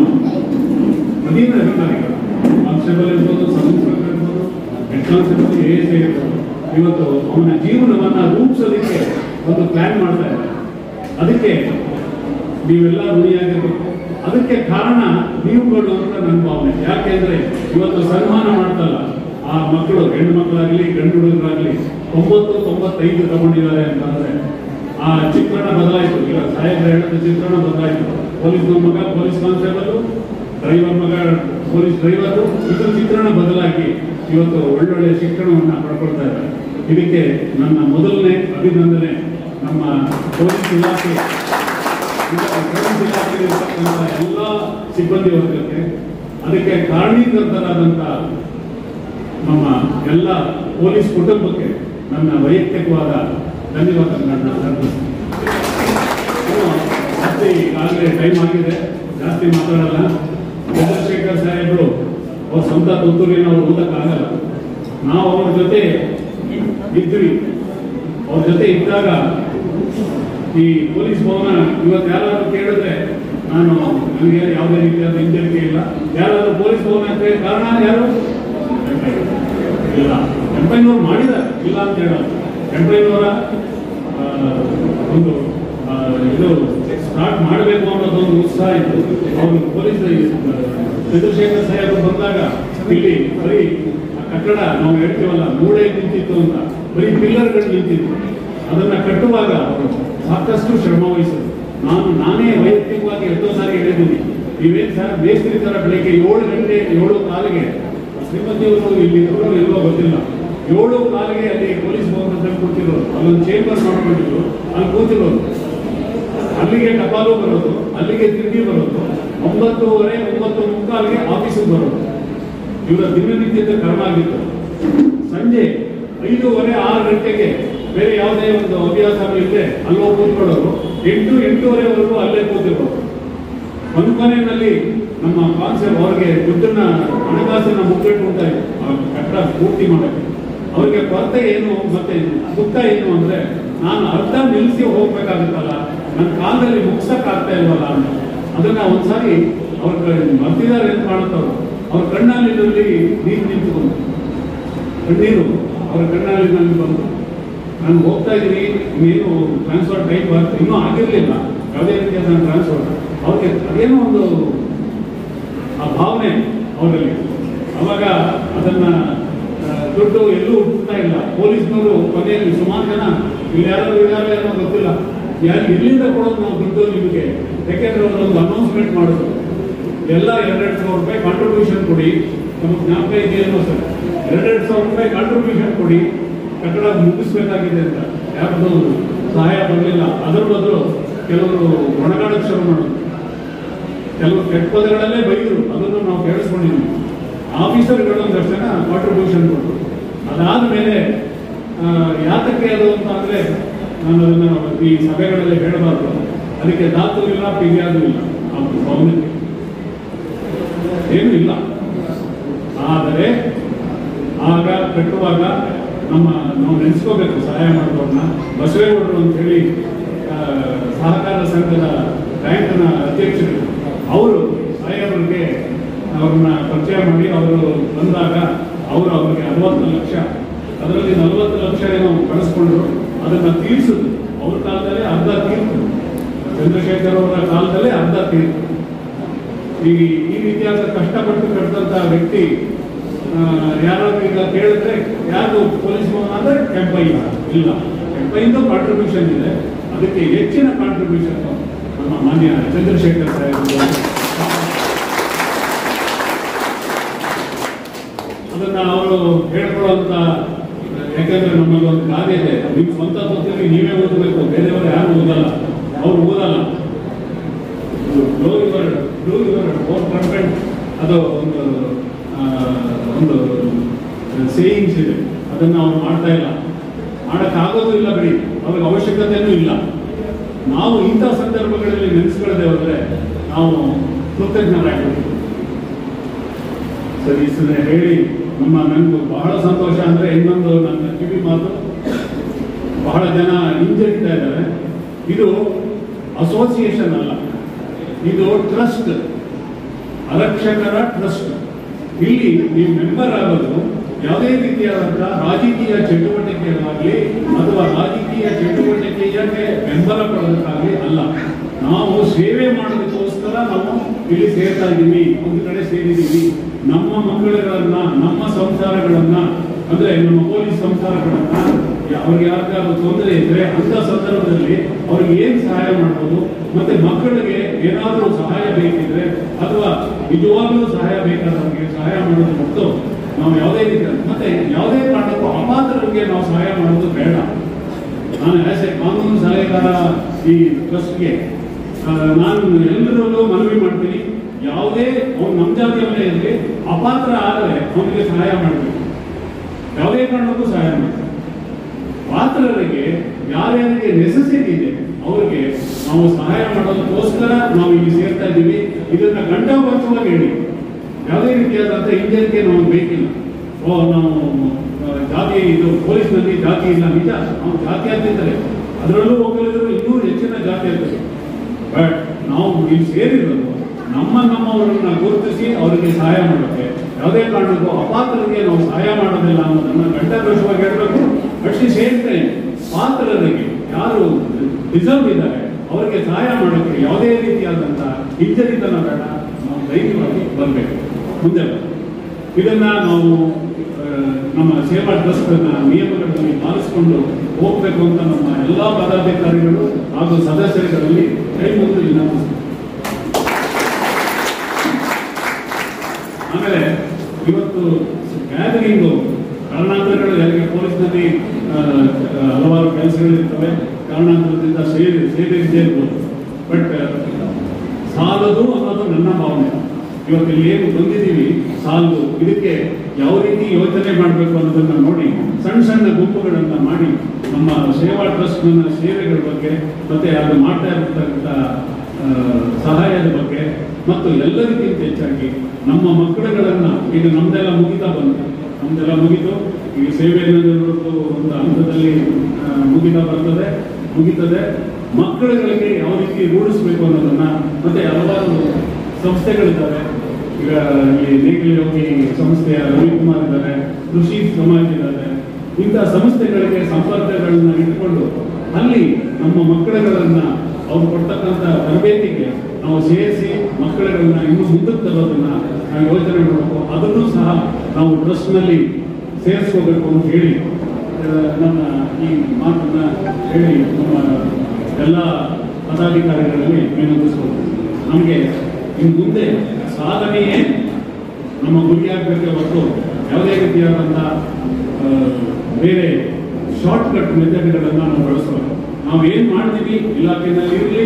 ಅಧೀನ ಅಧಿಕಾರಿಗಳು ಕಾನ್ಸ್ಟೇಬಲ್ ಇರ್ಬೋದು ಸಬ್ ಇನ್ಸ್ಪೆಕ್ಟರ್ ಇರ್ಬೋದು ಹೆಡ್ ಕಾನ್ಸ್ಟೇಬಲ್ ಎ ಎಸ್ ಇರ್ಬೋದು ಇವತ್ತು ಅವನ ಜೀವನವನ್ನ ರೂಪಿಸೋದಕ್ಕೆ ಒಂದು ಪ್ಲಾನ್ ಮಾಡ್ತಾ ಇದ್ದಾರೆ ಅದಕ್ಕೆ ನೀವೆಲ್ಲ ಋಣಿಯಾಗಿರ್ಬೇಕು ಅದಕ್ಕೆ ಕಾರಣ ನೀವುಗಳು ಅಂತ ನನ್ನ ಭಾವನೆ ಯಾಕೆಂದ್ರೆ ಇವತ್ತು ಸನ್ಮಾನ ಮಾಡ್ತಲ್ಲ ಆ ಮಕ್ಕಳು ಹೆಣ್ಣು ಮಕ್ಕಳಾಗ್ಲಿ ಗಂಡು ಹುಡುಗರಾಗ್ಲಿ ತೊಂಬತ್ತು ತೊಂಬತ್ತೈದು ತಗೊಂಡಿದ್ದಾರೆ ಅಂತಂದ್ರೆ ಆ ಚಿತ್ರಣ ಬದಲಾಯಿತು ಈಗ ಸಾಹೇಬ್ರ ಹೇಳಿದ ಚಿತ್ರಣ ಬದಲಾಯಿತು ಪೊಲೀಸ್ ಮಗ ಪೊಲೀಸ್ ಕಾನ್ಸ್ಟೇಬಲ್ ಡ್ರೈವರ್ ಮಗ ಪೊಲೀಸ್ ಡ್ರೈವರು ಇದು ಚಿತ್ರಣ ಬದಲಾಗಿ ಇವತ್ತು ಒಳ್ಳೊಳ್ಳೆ ಶಿಕ್ಷಣವನ್ನ ಪಡ್ಕೊಳ್ತಾ ಇದ್ದಾರೆ ಇದಕ್ಕೆ ನನ್ನ ಮೊದಲನೇ ಅಭಿನಂದನೆ ನಮ್ಮ ಪೊಲೀಸ್ ಇಲಾಖೆ ಪೊಲೀಸ್ ಇಲಾಖೆಯಲ್ಲಿರ್ತಕ್ಕಂಥ ಎಲ್ಲ ಸಿಬ್ಬಂದಿ ವರ್ಗಕ್ಕೆ ಅದಕ್ಕೆ ಕಾರಣೀಕರ್ತರಾದಂಥ ನಮ್ಮ ಎಲ್ಲ ಪೊಲೀಸ್ ಕುಟುಂಬಕ್ಕೆ ನನ್ನ ವೈಯಕ್ತಿಕವಾದ ಧನ್ಯವಾದಗಳನ್ನ ಅರ್ಪಿಸ್ತೀನಿ ಇನ್ನು ಜಾಸ್ತಿ ಈಗಾಗಲೇ ಟೈಮ್ ಆಗಿದೆ ಜಾಸ್ತಿ ಮಾತಾಡಲ್ಲ ಚಂದ್ರಶೇಖರ್ ಸಾಹೇಬರು ಅವ್ರ ಸ್ವಂತ ತುತ್ತೂರಿನ ಅವ್ರು ಓದಕ್ಕಾಗಲ್ಲ ನಾವು ಅವ್ರ ಜೊತೆ ಇದ್ವಿ ಅವ್ರ ಜೊತೆ ಇದ್ದಾಗ ಈ ಪೊಲೀಸ್ ಭವನ ಇವತ್ತು ಯಾರಾದ್ರೂ ಕೇಳಿದ್ರೆ ನಾನು ನನಗೆ ಯಾವುದೇ ರೀತಿಯಾದ ಹಿಂಜರಿಕೆ ಇಲ್ಲ ಯಾರಾದ್ರೂ ಪೊಲೀಸ್ ಭವನ ಅಂತ ಹೇಳಿ ಕಾರಣ ಯಾರು ಇಲ್ಲ ಕೆಂಪೈನವ್ರು ಮಾಡಿದ್ದಾರೆ ಇಲ್ಲ ಅಂತ ಹೇಳಲ್ಲ ಕೆಂಪೈನವರ ಆ, ಒಂದು ಆ, ಇದು ಸ್ಟಾರ್ಟ್ ಮಾಡಬೇಕು ಅನ್ನೋದೊಂದು ಉತ್ಸಾಹ ಇತ್ತು ಅವರು ಪೊಲೀಸ್ ಚಂದ್ರಶೇಖರ್ ಸಾಹೇಬರು ಬಂದಾಗ ಇಲ್ಲಿ ಬರೀ ಆ ಕಟ್ಟಡ ನಾವು ಹೇಳ್ತೀವಲ್ಲ ಮೂಳೆ ನಿಂತಿತ್ತು ಅಂತ ಬರೀ ಪಿಲ್ಲರ್ಗಳು ನಿಂತಿತ್ತು ಅದನ್ನ ಕಟ್ಟುವಾಗ ಅವರು ಸಾಕಷ್ಟು ಶ್ರಮ ವಹಿಸಿದ್ರು ನಾನು ನಾನೇ ವೈಯಕ್ತಿಕವಾಗಿ ಎಷ್ಟೋ ಸಾರಿ ಹೇಳಿದ್ದೀನಿ ನೀವೇನ್ ಸರ್ ಬೇಸಿಗೆ ತರ ಬೆಳಿಗ್ಗೆ ಏಳು ಗಂಟೆ ಏಳು ಕಾಲಿಗೆ ಶ್ರೀಮತಿಯವರು ಇಲ್ಲಿ ಇದ್ರು ಇಲ್ವೋ ಗೊತ್ತಿಲ್ಲ ಏಳು ಕಾಲಿಗೆ ಅಲ್ಲಿ ಪೊಲೀಸ್ ಭವನದಲ್ಲಿ ಕೂತಿರೋರು ಅಲ್ಲೊಂದು ಚೇಂಬರ್ ಮಾಡ್ಕೊಂಡಿದ್ರು ಅಲ್ಲಿ ಕೂತಿರೋರು ಅಲ್ಲಿಗೆ ಟಪಾಲು ಬರೋದು ಅಲ್ಲಿಗೆ ತಿಂಡಿ ಬರೋದು ಒಂಬತ್ತೂವರೆ ಒಂಬತ್ತು ಮುಕ್ಕಾಲಿಗೆ ಆಫೀಸಿಗೆ ಬರೋದು ಇವರ ದಿನನಿತ್ಯದ ಕ್ರಮ ಆಗಿತ್ತು ಸಂಜೆ ಐದೂವರೆ ಆರು ಗಂಟೆಗೆ ಬೇರೆ ಯಾವುದೇ ಒಂದು ಹವ್ಯಾಸ ಇಲ್ಲದೆ ಅಲ್ಲಿ ಹೋಗಿ ಕೂತ್ಕೊಳ್ಳೋರು ಎಂಟು ಎಂಟೂವರೆವರೆಗೂ ಅಲ್ಲೇ ಕೂತಿರೋರು ಒಂದು ಕೊನೆಯಲ್ಲಿ ನಮ್ಮ ಕಾನ್ಸೆಪ್ಟ್ ಅವ್ರಿಗೆ ದುಡ್ಡನ್ನ ಹಣಕಾಸಿನ ಮುಗ್ಗಟ್ಟು ಉಂಟಾಯಿತು ಆ ಕಟ್ಟಡ ಪೂರ್ತಿ ಮಾಡಕ್ಕೆ ಅವ್ರಿಗೆ ಕೊರತೆ ಏನು ಮತ್ತೆ ದುಃಖ ಏನು ಅಂದ್ರೆ ನಾನು ಅರ್ಧ ನಿಲ್ಲಿಸಿ ಹೋಗ್ಬೇಕಾಗುತ್ತಲ್ಲ ನನ್ನ ಕಾಲದಲ್ಲಿ ಮುಗ್ಸಕ್ ಆಗ್ತಾ ಇಲ್ವಲ್ಲ ಅಂತ ಅದನ್ನ ಒಂದ್ಸಾರಿ ಅವ್ರ ಮರ್ತಿದ್ದಾರೆ ಅಂತ ಕಾಣುತ್ತವ್ರು ಅವ್ರ ಕಣ್ಣಲ್ಲಿ ನೀರು ನಿಂತುಕೊಂಡು ಕಣ್ಣೀರು ಅವರ ಕಣ್ಣಲ್ಲಿ ನನಗೆ ಬಂತು ನಾನು ಹೋಗ್ತಾ ಇದ್ದೀನಿ ಇನ್ನೇನು ಟ್ರಾನ್ಸ್ಫರ್ ಟೈಮ್ ಬರ್ತು ಇನ್ನೂ ಆಗಿರಲಿಲ್ಲ ಯಾವುದೇ ರೀತಿಯ ನಾನು ಟ್ರಾನ್ಸ್ಫರ್ ಅವ್ರಿಗೆ ಅದೇನೋ ಒಂದು ಆ ಭಾವನೆ ಅವರಲ್ಲಿ ಅವಾಗ ಅದನ್ನ ಆ, ದುಡ್ಡು ಎಲ್ಲೂ ಹುಟ್ಟುತ್ತಾ ಇಲ್ಲ ಪೊಲೀಸ್ನವರು ಕೊನೆಯಲ್ಲಿ ಸುಮಾರು ಜನ ಇಲ್ಲಿ ಯಾರು ಇದ್ದಾರೆ ಅನ್ನೋ ಗೊತ್ತಿಲ್ಲ ಯಾರು ಎಲ್ಲಿಂದ ಕೊಡೋದು ನಾವು ದುಡ್ಡು ನಿಮಗೆ ಯಾಕೆಂದ್ರೆ ಅವರೊಂದು ಅನೌನ್ಸ್ಮೆಂಟ್ ಮಾಡೋದು ಎಲ್ಲ ಎರಡೆರಡು ಸಾವಿರ ರೂಪಾಯಿ ಕಾಂಟ್ರಿಬ್ಯೂಷನ್ ಕೊಡಿ ನಮಗೆ ಜ್ಞಾಪಕ ಇದೆಯೇನೋ ಸರ್ ಎರಡೆರಡು ಸಾವಿರ ರೂಪಾಯಿ ಕಾಂಟ್ರಿಬ್ಯೂಷನ್ ಕೊಡಿ ಕಟ್ಟಡ ಮುಗಿಸ್ಬೇಕಾಗಿದೆ ಅಂತ ಯಾರ್ದು ಸಹಾಯ ಬರಲಿಲ್ಲ ಅದರ ಬದಲು ಕೆಲವರು ಒಣಗಾಡಕ್ಕೆ ಶುರು ಮಾಡೋದು ಕೆಲವು ಕೆಟ್ಟ ಪದಗಳಲ್ಲೇ ಬೈದರು ಅದನ್ನು ನಾವು ಕೇಳಿಸ್ಕೊಂಡಿದ್ವಿ ಆಫೀಸರ್ಗಳು ಒಂದಷ್ಟು ಜನ ಕಾಂಟ್ರಿಬ್ಯೂಷನ್ ಕೊಟ್ಟರು ಅದಾದ ಮೇಲೆ ಯಾತಕ್ಕೆ ಅದು ಅಂತ ಅಂದರೆ ನಾನು ಅದನ್ನು ಈ ಸಭೆಗಳಲ್ಲಿ ಹೇಳಬಾರ್ದು ಅದಕ್ಕೆ ದಾತು ಇಲ್ಲ ಪಿಗ್ಯಾದು ಇಲ್ಲ ಆ ಭವನಕ್ಕೆ ಏನೂ ಇಲ್ಲ ಆದರೆ ಆಗ ಕಟ್ಟುವಾಗ ನಮ್ಮ ನಾವು ನೆನೆಸ್ಕೋಬೇಕು ಸಹಾಯ ಮಾಡೋರನ್ನ ಬಸವೇಗೌಡರು ಅಂತೇಳಿ ಆ, ಸಹಕಾರ ಸಂಘದ ಬ್ಯಾಂಕ್ನ ಅಧ್ಯಕ್ಷರು ಅವರು ಸಾಹೇಬರಿಗೆ ಅವ್ರನ್ನ ಪರಿಚಯ ಮಾಡಿ ಅವರು ಬಂದಾಗ ಅವರು ಅವರಿಗೆ ಅರವತ್ತು ಲಕ್ಷ ಅದರಲ್ಲಿ ನಲವತ್ತು ಲಕ್ಷ ಏನೋ ಕಳಿಸ್ಕೊಂಡ್ರು ಅದನ್ನ ತೀರಿಸಿದ್ರು ಅವ್ರ ಕಾಲದಲ್ಲಿ ಅರ್ಧ ತೀರ್ತು ಚಂದ್ರಶೇಖರ್ ಅವರ ಕಾಲದಲ್ಲಿ ಅರ್ಧ ತೀರ್ತು ಈ ಈ ರೀತಿಯಾದ ಕಷ್ಟಪಟ್ಟು ಕಟ್ಟಿದಂತ ವ್ಯಕ್ತಿ ಆ, ಯಾರಾದ್ರೂ ಈಗ ಕೇಳಿದ್ರೆ ಯಾರು ಪೊಲೀಸ್ ಭವನ ಅಂದ್ರೆ ಕೆಂಪಯ್ಯ ಇಲ್ಲ ಕೆಂಪಯ್ಯಂದು ಕಾಂಟ್ರಿಬ್ಯೂಷನ್ ಇದೆ ಅದಕ್ಕೆ ಹೆಚ್ಚಿನ ಕಾಂಟ್ರಿಬ್ಯೂಷನ್ ನಮ್ಮ ಮಾನ್ಯ ಚಂದ್ರಶೇಖರ್ ಸಾಹೇಬರು ಅದನ್ನ ಅವರು ಹೇಳ್ಕೊಳ್ಳುವಂತ ಯಾಕಂದ್ರೆ ನಮ್ಮಲ್ಲಿ ಒಂದು ಗಾದೆ ಇದೆ ನಿಮ್ ಸ್ವಂತ ಗೊತ್ತಿರಲಿ ನೀವೇ ಓದಬೇಕು ಬೇರೆಯವರು ಯಾರು ಓದಲ್ಲ ಅವ್ರು ಓದಲ್ಲ do your do your own trumpet ಅದು ಒಂದು ಆ, ಒಂದು ಸೇಯಿಂಗ್ಸ್ ಇದೆ ಅದನ್ನ ಅವ್ರು ಮಾಡ್ತಾ ಇಲ್ಲ ಮಾಡೋಕ್ಕಾಗೋದು ಇಲ್ಲ ಬಿಡಿ ಅವ್ರಿಗೆ ಅವಶ್ಯಕತೆನೂ ಇಲ್ಲ ನಾವು ಇಂಥ ಸಂದರ್ಭಗಳಲ್ಲಿ ನೆನೆಸ್ಕೊಳ್ಳದೆ ಹೋದ್ರೆ ನಾವು ಕೃತಜ್ಞರಾಗಬೇಕು ಸರಿ ಸರಿ ಹೇಳಿ ನಮ್ಮ ನನಗೂ ಬಹಳ ಸಂತೋಷ ಅಂದ್ರೆ ಇನ್ನೊಂದು ನನ್ನ ಕಿವಿ ಮಾತು ಬಹಳ ಜನ ಹಿಂಜರಿತಾ ಇದ್ದಾರೆ ಇದು ಅಸೋಸಿಯೇಷನ್ ಅಲ್ಲ ಇದು ಟ್ರಸ್ಟ್ ಆರಕ್ಷಕರ ಟ್ರಸ್ಟ್ ಇಲ್ಲಿ ನೀವು ಮೆಂಬರ್ ಆಗೋದು ಯಾವುದೇ ರೀತಿಯಾದಂತಹ ರಾಜಕೀಯ ಚಟುವಟಿಕೆಗಳಾಗಲಿ ಅಥವಾ ರಾಜಕೀಯ ಚಟುವಟಿಕೆಯಕ್ಕೆ ಬೆಂಬಲ ಕೊಡೋದಕ್ಕಾಗಲಿ ಅಲ್ಲ ನಾವು ಸೇವೆ ಮಾಡೋದಕ್ಕೋಸ್ಕರ ನಾವು ಇಲ್ಲಿ ಸೇರ್ತಾ ಇದ್ದೀವಿ ಒಂದು ಕಡೆ ಸೇರಿದ್ದೀವಿ ನಮ್ಮ ಮಕ್ಕಳುಗಳನ್ನ ನಮ್ಮ ಸಂಸಾರಗಳನ್ನ ಅಂದ್ರೆ ನಮ್ಮ ಪೊಲೀಸ್ ಸಂಸಾರಗಳನ್ನ ಯಾ- ಅವ್ರಿಗೆ ಯಾರಿಗಾದ್ರೂ ತೊಂದರೆ ಇದ್ರೆ ಅಂತ ಸಂದರ್ಭದಲ್ಲಿ ಅವ್ರಿಗೆ ಏನ್ ಸಹಾಯ ಮಾಡ್ಬೋದು ಮತ್ತೆ ಮಕ್ಕಳಿಗೆ ಏನಾದರೂ ಸಹಾಯ ಬೇಕಿದ್ರೆ ಅಥವಾ ನಿಜವಾಗ್ಲೂ ಸಹಾಯ ಬೇಕಾದವ್ರಿಗೆ ಸಹಾಯ ಮಾಡೋದು ಹೊರತು ನಾವು ಯಾವುದೇ ರೀತಿ ಮತ್ತೆ ಯಾವುದೇ ಕಾರಣಕ್ಕೂ ಅಪಾತ್ರರಿಗೆ ನಾವು ಸಹಾಯ ಮಾಡೋದು ಬೇಡ ನಾನು ಆಸ್ ಎ ಕಾನೂನು ಸಲಹೆಗಾರ ಈ ಟ್ರಸ್ಟ್ಗೆ ನಾನು ಎಲ್ಲರಲ್ಲೂ ಮನವಿ ಮಾಡ್ತೀನಿ ಯಾವುದೇ ಅವ್ನು ನಮ್ಮ ಜಾತಿಯವನೇ ಇರಲಿ ಅಪಾತ್ರ ಆದರೆ ಅವನಿಗೆ ಸಹಾಯ ಮಾಡಬೇಕು ಯಾವುದೇ ಕಾರಣಕ್ಕೂ ಸಹಾಯ ಮಾಡಬೇಕು ಪಾತ್ರರಿಗೆ ಯಾರ್ಯಾರಿಗೆ ನೆಸೆಸಿಟಿ ಇದೆ ಅವರಿಗೆ ನಾವು ಸಹಾಯ ಮಾಡೋದಕ್ಕೋಸ್ಕರ ನಾವು ಇಲ್ಲಿ ಸೇರ್ತಾ ಇದ್ದೀವಿ ಇದನ್ನ ಗಂಟಾಪಕ್ಷವಾಗಿ ಹೇಳಿ ಯಾವುದೇ ರೀತಿಯಾದಂಥ ಹಿಂಜರಿಕೆ ನಮಗೆ ಬೇಕಿಲ್ಲ ಓ ನಾವು ಆ, ಜಾತಿ ಇದು ಪೊಲೀಸ್ನಲ್ಲಿ ಜಾತಿ ಇಲ್ಲ ನಿಜ ನಾವು ಜಾತಿ ಅಂತಿದ್ದಾರೆ ಅದರಲ್ಲೂ ಒಕ್ಕಲಿಗರು ಇನ್ನೂ ಹೆಚ್ಚಿನ ಜಾತಿ ಇರ್ತದೆ ಬಟ್ ನಾವು ಇಲ್ಲಿ ಸೇರಿರೋದು ನಮ್ಮ ನಮ್ಮವರನ್ನ ಗುರುತಿಸಿ ಅವರಿಗೆ ಸಹಾಯ ಮಾಡೋಕ್ಕೆ ಯಾವುದೇ ಕಾರಣಕ್ಕೂ ಅಪಾತ್ರರಿಗೆ ನಾವು ಸಹಾಯ ಮಾಡೋದಿಲ್ಲ ಅನ್ನೋದನ್ನ ಗಂಟಘೋಷವಾಗಿ ಹೇಳಬೇಕು ಅಟ್ಲೀಸ್ಟ್ ಹೇಳ್ತೇನೆ ಪಾತ್ರರಿಗೆ ಯಾರು ಡಿಸರ್ವ್ ಇದ್ದಾರೆ ಅವರಿಗೆ ಸಹಾಯ ಮಾಡೋಕ್ಕೆ ಯಾವುದೇ ರೀತಿಯಾದಂತಹ ಹಿಂಜರಿತನ ಬೇಡ ನಾವು ಧೈರ್ಯವಾಗಿ ಬರಬೇಕು ಮುಂದೆ ಬನ್ನಿ. ಇದನ್ನ ನಾವು ಆ, ನಮ್ಮ ಸೇವಾ ಟ್ರಸ್ಟ್ ನಿಯಮಗಳಲ್ಲಿ ಪಾಲಿಸಿಕೊಂಡು ಹೋಗ್ಬೇಕು ಅಂತ ನಮ್ಮ ಎಲ್ಲಾ ಪದಾಧಿಕಾರಿಗಳು ಹಾಗೂ ಸದಸ್ಯರುಗಳಲ್ಲಿ ಕೈ ಮುಗಿದು ವಿನಂತಿಸ್ತೀನಿ ಆಮೇಲೆ ಇವತ್ತು ಗ್ಯಾದರಿಂಗು ಕಾರಣಾಂತರಗಳು ಯಾರಿಗೆ ಪೊಲೀಸ್ನಲ್ಲಿ ಆ, ಆ, ಹಲವಾರು ಕೆಲಸಗಳಿರ್ತವೆ ಕಾರಣಾಂತರದಿಂದ ಸೇರಿ ಸೇರಿದ್ದೇ ಇರ್ಬೋದು ಬಟ್ ಸಾಲದು ಅನ್ನೋದು ನನ್ನ ಭಾವನೆ ಇವತ್ತು ಇಲ್ಲಿ ಏನು ಬಂದಿದ್ದೀವಿ ಸಾಲದು ಇದಕ್ಕೆ ಯಾವ ರೀತಿ ಯೋಚನೆ ಮಾಡಬೇಕು ಅನ್ನೋದನ್ನ ನೋಡಿ ಸಣ್ಣ ಸಣ್ಣ ಗುಂಪುಗಳನ್ನ ಮಾಡಿ ನಮ್ಮ ಸೇವಾ ಟ್ರಸ್ಟ್ನ ಸೇವೆಗಳ ಬಗ್ಗೆ ಮತ್ತೆ ಅದು ಮಾಡ್ತಾ ಇರತಕ್ಕಂಥ ಆ, ಸಹಾಯದ ಬಗ್ಗೆ ಮತ್ತು ಎಲ್ಲರಿಗಿಂತ ಹೆಚ್ಚಾಗಿ ನಮ್ಮ ಮಕ್ಕಳುಗಳನ್ನ ಈಗ ನಮ್ದೆಲ್ಲ ಮುಗಿತಾ ಬಂತು ನಮ್ದೆಲ್ಲ ಮುಗಿತು ಈಗ ಸೇವೆ ಅನ್ನೋದು ಒಂದು ಹಂತದಲ್ಲಿ ಆ, ಮುಗಿತಾ ಬರ್ತದೆ ಮುಗಿತದೆ ಮಕ್ಕಳುಗಳಿಗೆ ಯಾವ ರೀತಿ ರೂಢಿಸ್ಬೇಕು ಅನ್ನೋದನ್ನ ಮತ್ತೆ ಹಲವಾರು ಸಂಸ್ಥೆಗಳಿದ್ದಾವೆ ಈಗ ಇಲ್ಲಿ ನೇಗಿಲ ಯೋಗಿ ಸಂಸ್ಥೆಯ ರವಿಕುಮಾರ್ ಇದ್ದಾರೆ ಕೃಷಿ ಸಮಾಜ ಇದ್ದಾರೆ ಇಂಥ ಸಂಸ್ಥೆಗಳಿಗೆ ಸಂಪರ್ಕಗಳನ್ನ ಇಟ್ಕೊಂಡು ಅಲ್ಲಿ ನಮ್ಮ ಮಕ್ಕಳುಗಳನ್ನ ಅವ್ರು ಕೊಡ್ತಕ್ಕಂಥ ತರಬೇತಿಗೆ ನಾವು ಸೇರಿಸಿ ಮಕ್ಕಳುಗಳನ್ನ ಇನ್ನೂ ಮುಂದಕ್ಕೆ ತರೋದನ್ನ ನಾವು ಯೋಚನೆ ಮಾಡಬೇಕು ಅದನ್ನು ಸಹ ನಾವು ಟ್ರಸ್ಟ್ನಲ್ಲಿ ಸೇರಿಸ್ಕೋಬೇಕು ಅಂತ ಹೇಳಿ ಆ, ನನ್ನ ಈ ಮಾತನ್ನ ಹೇಳಿ ನಮ್ಮ ಎಲ್ಲ ಪದಾಧಿಕಾರಿಗಳಲ್ಲಿ ವಿನಂತಿಸ್ಬೋದು ನಮಗೆ ಇನ್ನು ಮುಂದೆ ಸಾಧನೆಯೇ ನಮ್ಮ ಗುರಿಯಾಗಬೇಕೆ ಹೊರತು ಯಾವುದೇ ರೀತಿಯಾದಂಥ ಆ, ಬೇರೆ ಶಾರ್ಟ್ ಕಟ್ ಮೆಥಡ್ಗಳನ್ನು ನಾವು ಬಳಸಬೇಕು ನಾವು ಏನು ಮಾಡ್ತೀವಿ ಇಲಾಖೆನಲ್ಲಿ ಇರಲಿ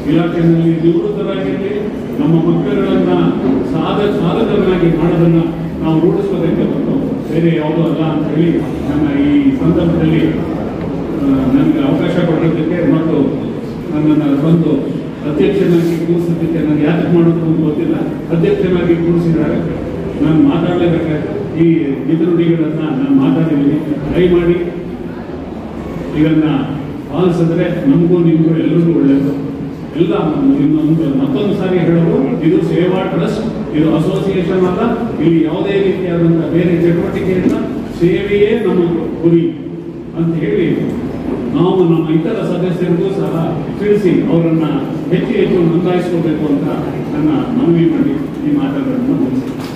ಇಲಾಖೆನಲ್ಲಿ ನಿವೃತ್ತರಾಗಿರಲಿ ನಮ್ಮ ಮಕ್ಕಳುಗಳನ್ನ ಸಾಧ ಸಾಧಕರನ್ನಾಗಿ ಮಾಡೋದನ್ನ ನಾವು ರೂಢಿಸ್ಕೋಬೇಕೆ ಹೊರತು ಬೇರೆ ಯಾವುದೂ ಅಲ್ಲ ಅಂತ ಹೇಳಿ ನನ್ನ ಈ ಸಂದರ್ಭದಲ್ಲಿ ಆ, ನನಗೆ ಅವಕಾಶ ಕೊಡೋದಕ್ಕೆ ಮತ್ತು ನನ್ನನ್ನು ಬಂದು ಅಧ್ಯಕ್ಷನಾಗಿ ಕೂರಿಸೋದಕ್ಕೆ ನಾನು ಯಾಕೆ ಮಾಡೋದು ಅಂತ ಗೊತ್ತಿಲ್ಲ ಅಧ್ಯಕ್ಷನಾಗಿ ಕೂರಿಸಿದ್ದಾರೆ ನಾನು ಮಾತಾಡಲೇಬೇಕಾದ್ರೆ ಈ ನಿಧುನುಡಿಗಳನ್ನು ನಾನು ಮಾತಾಡಿದ್ದೀನಿ ದಯಮಾಡಿ ಇದನ್ನ ಪಾಲಿಸಿದ್ರೆ ನಮಗೂ ನಿಮಗೂ ಎಲ್ಲರಿಗೂ ಒಳ್ಳೆಯದು ಎಲ್ಲ ಇನ್ನೊಂದು ಮತ್ತೊಂದು ಸಾರಿ ಹೇಳೋದು ಇದು ಸೇವಾ ಟ್ರಸ್ಟ್ ಇದು ಅಸೋಸಿಯೇಷನ್ ಅಲ್ಲ ಇಲ್ಲಿ ಯಾವುದೇ ರೀತಿಯಾದಂಥ ಬೇರೆ ಚಟುವಟಿಕೆಯನ್ನ ಸೇವೆಯೇ ನಮ್ಮ ಗುರಿ ಅಂತ ಹೇಳಿ ನಾವು ನಮ್ಮ ಇತರ ಸದಸ್ಯರಿಗೂ ಸಹ ತಿಳಿಸಿ ಅವರನ್ನ ಹೆಚ್ಚು ಹೆಚ್ಚು ನೋಂದಾಯಿಸ್ಕೋಬೇಕು ಅಂತ ನನ್ನ ಮನವಿ ಮಾಡಿ ಈ ಮಾತುಗಳನ್ನು ಮುಗಿಸ್ತೀನಿ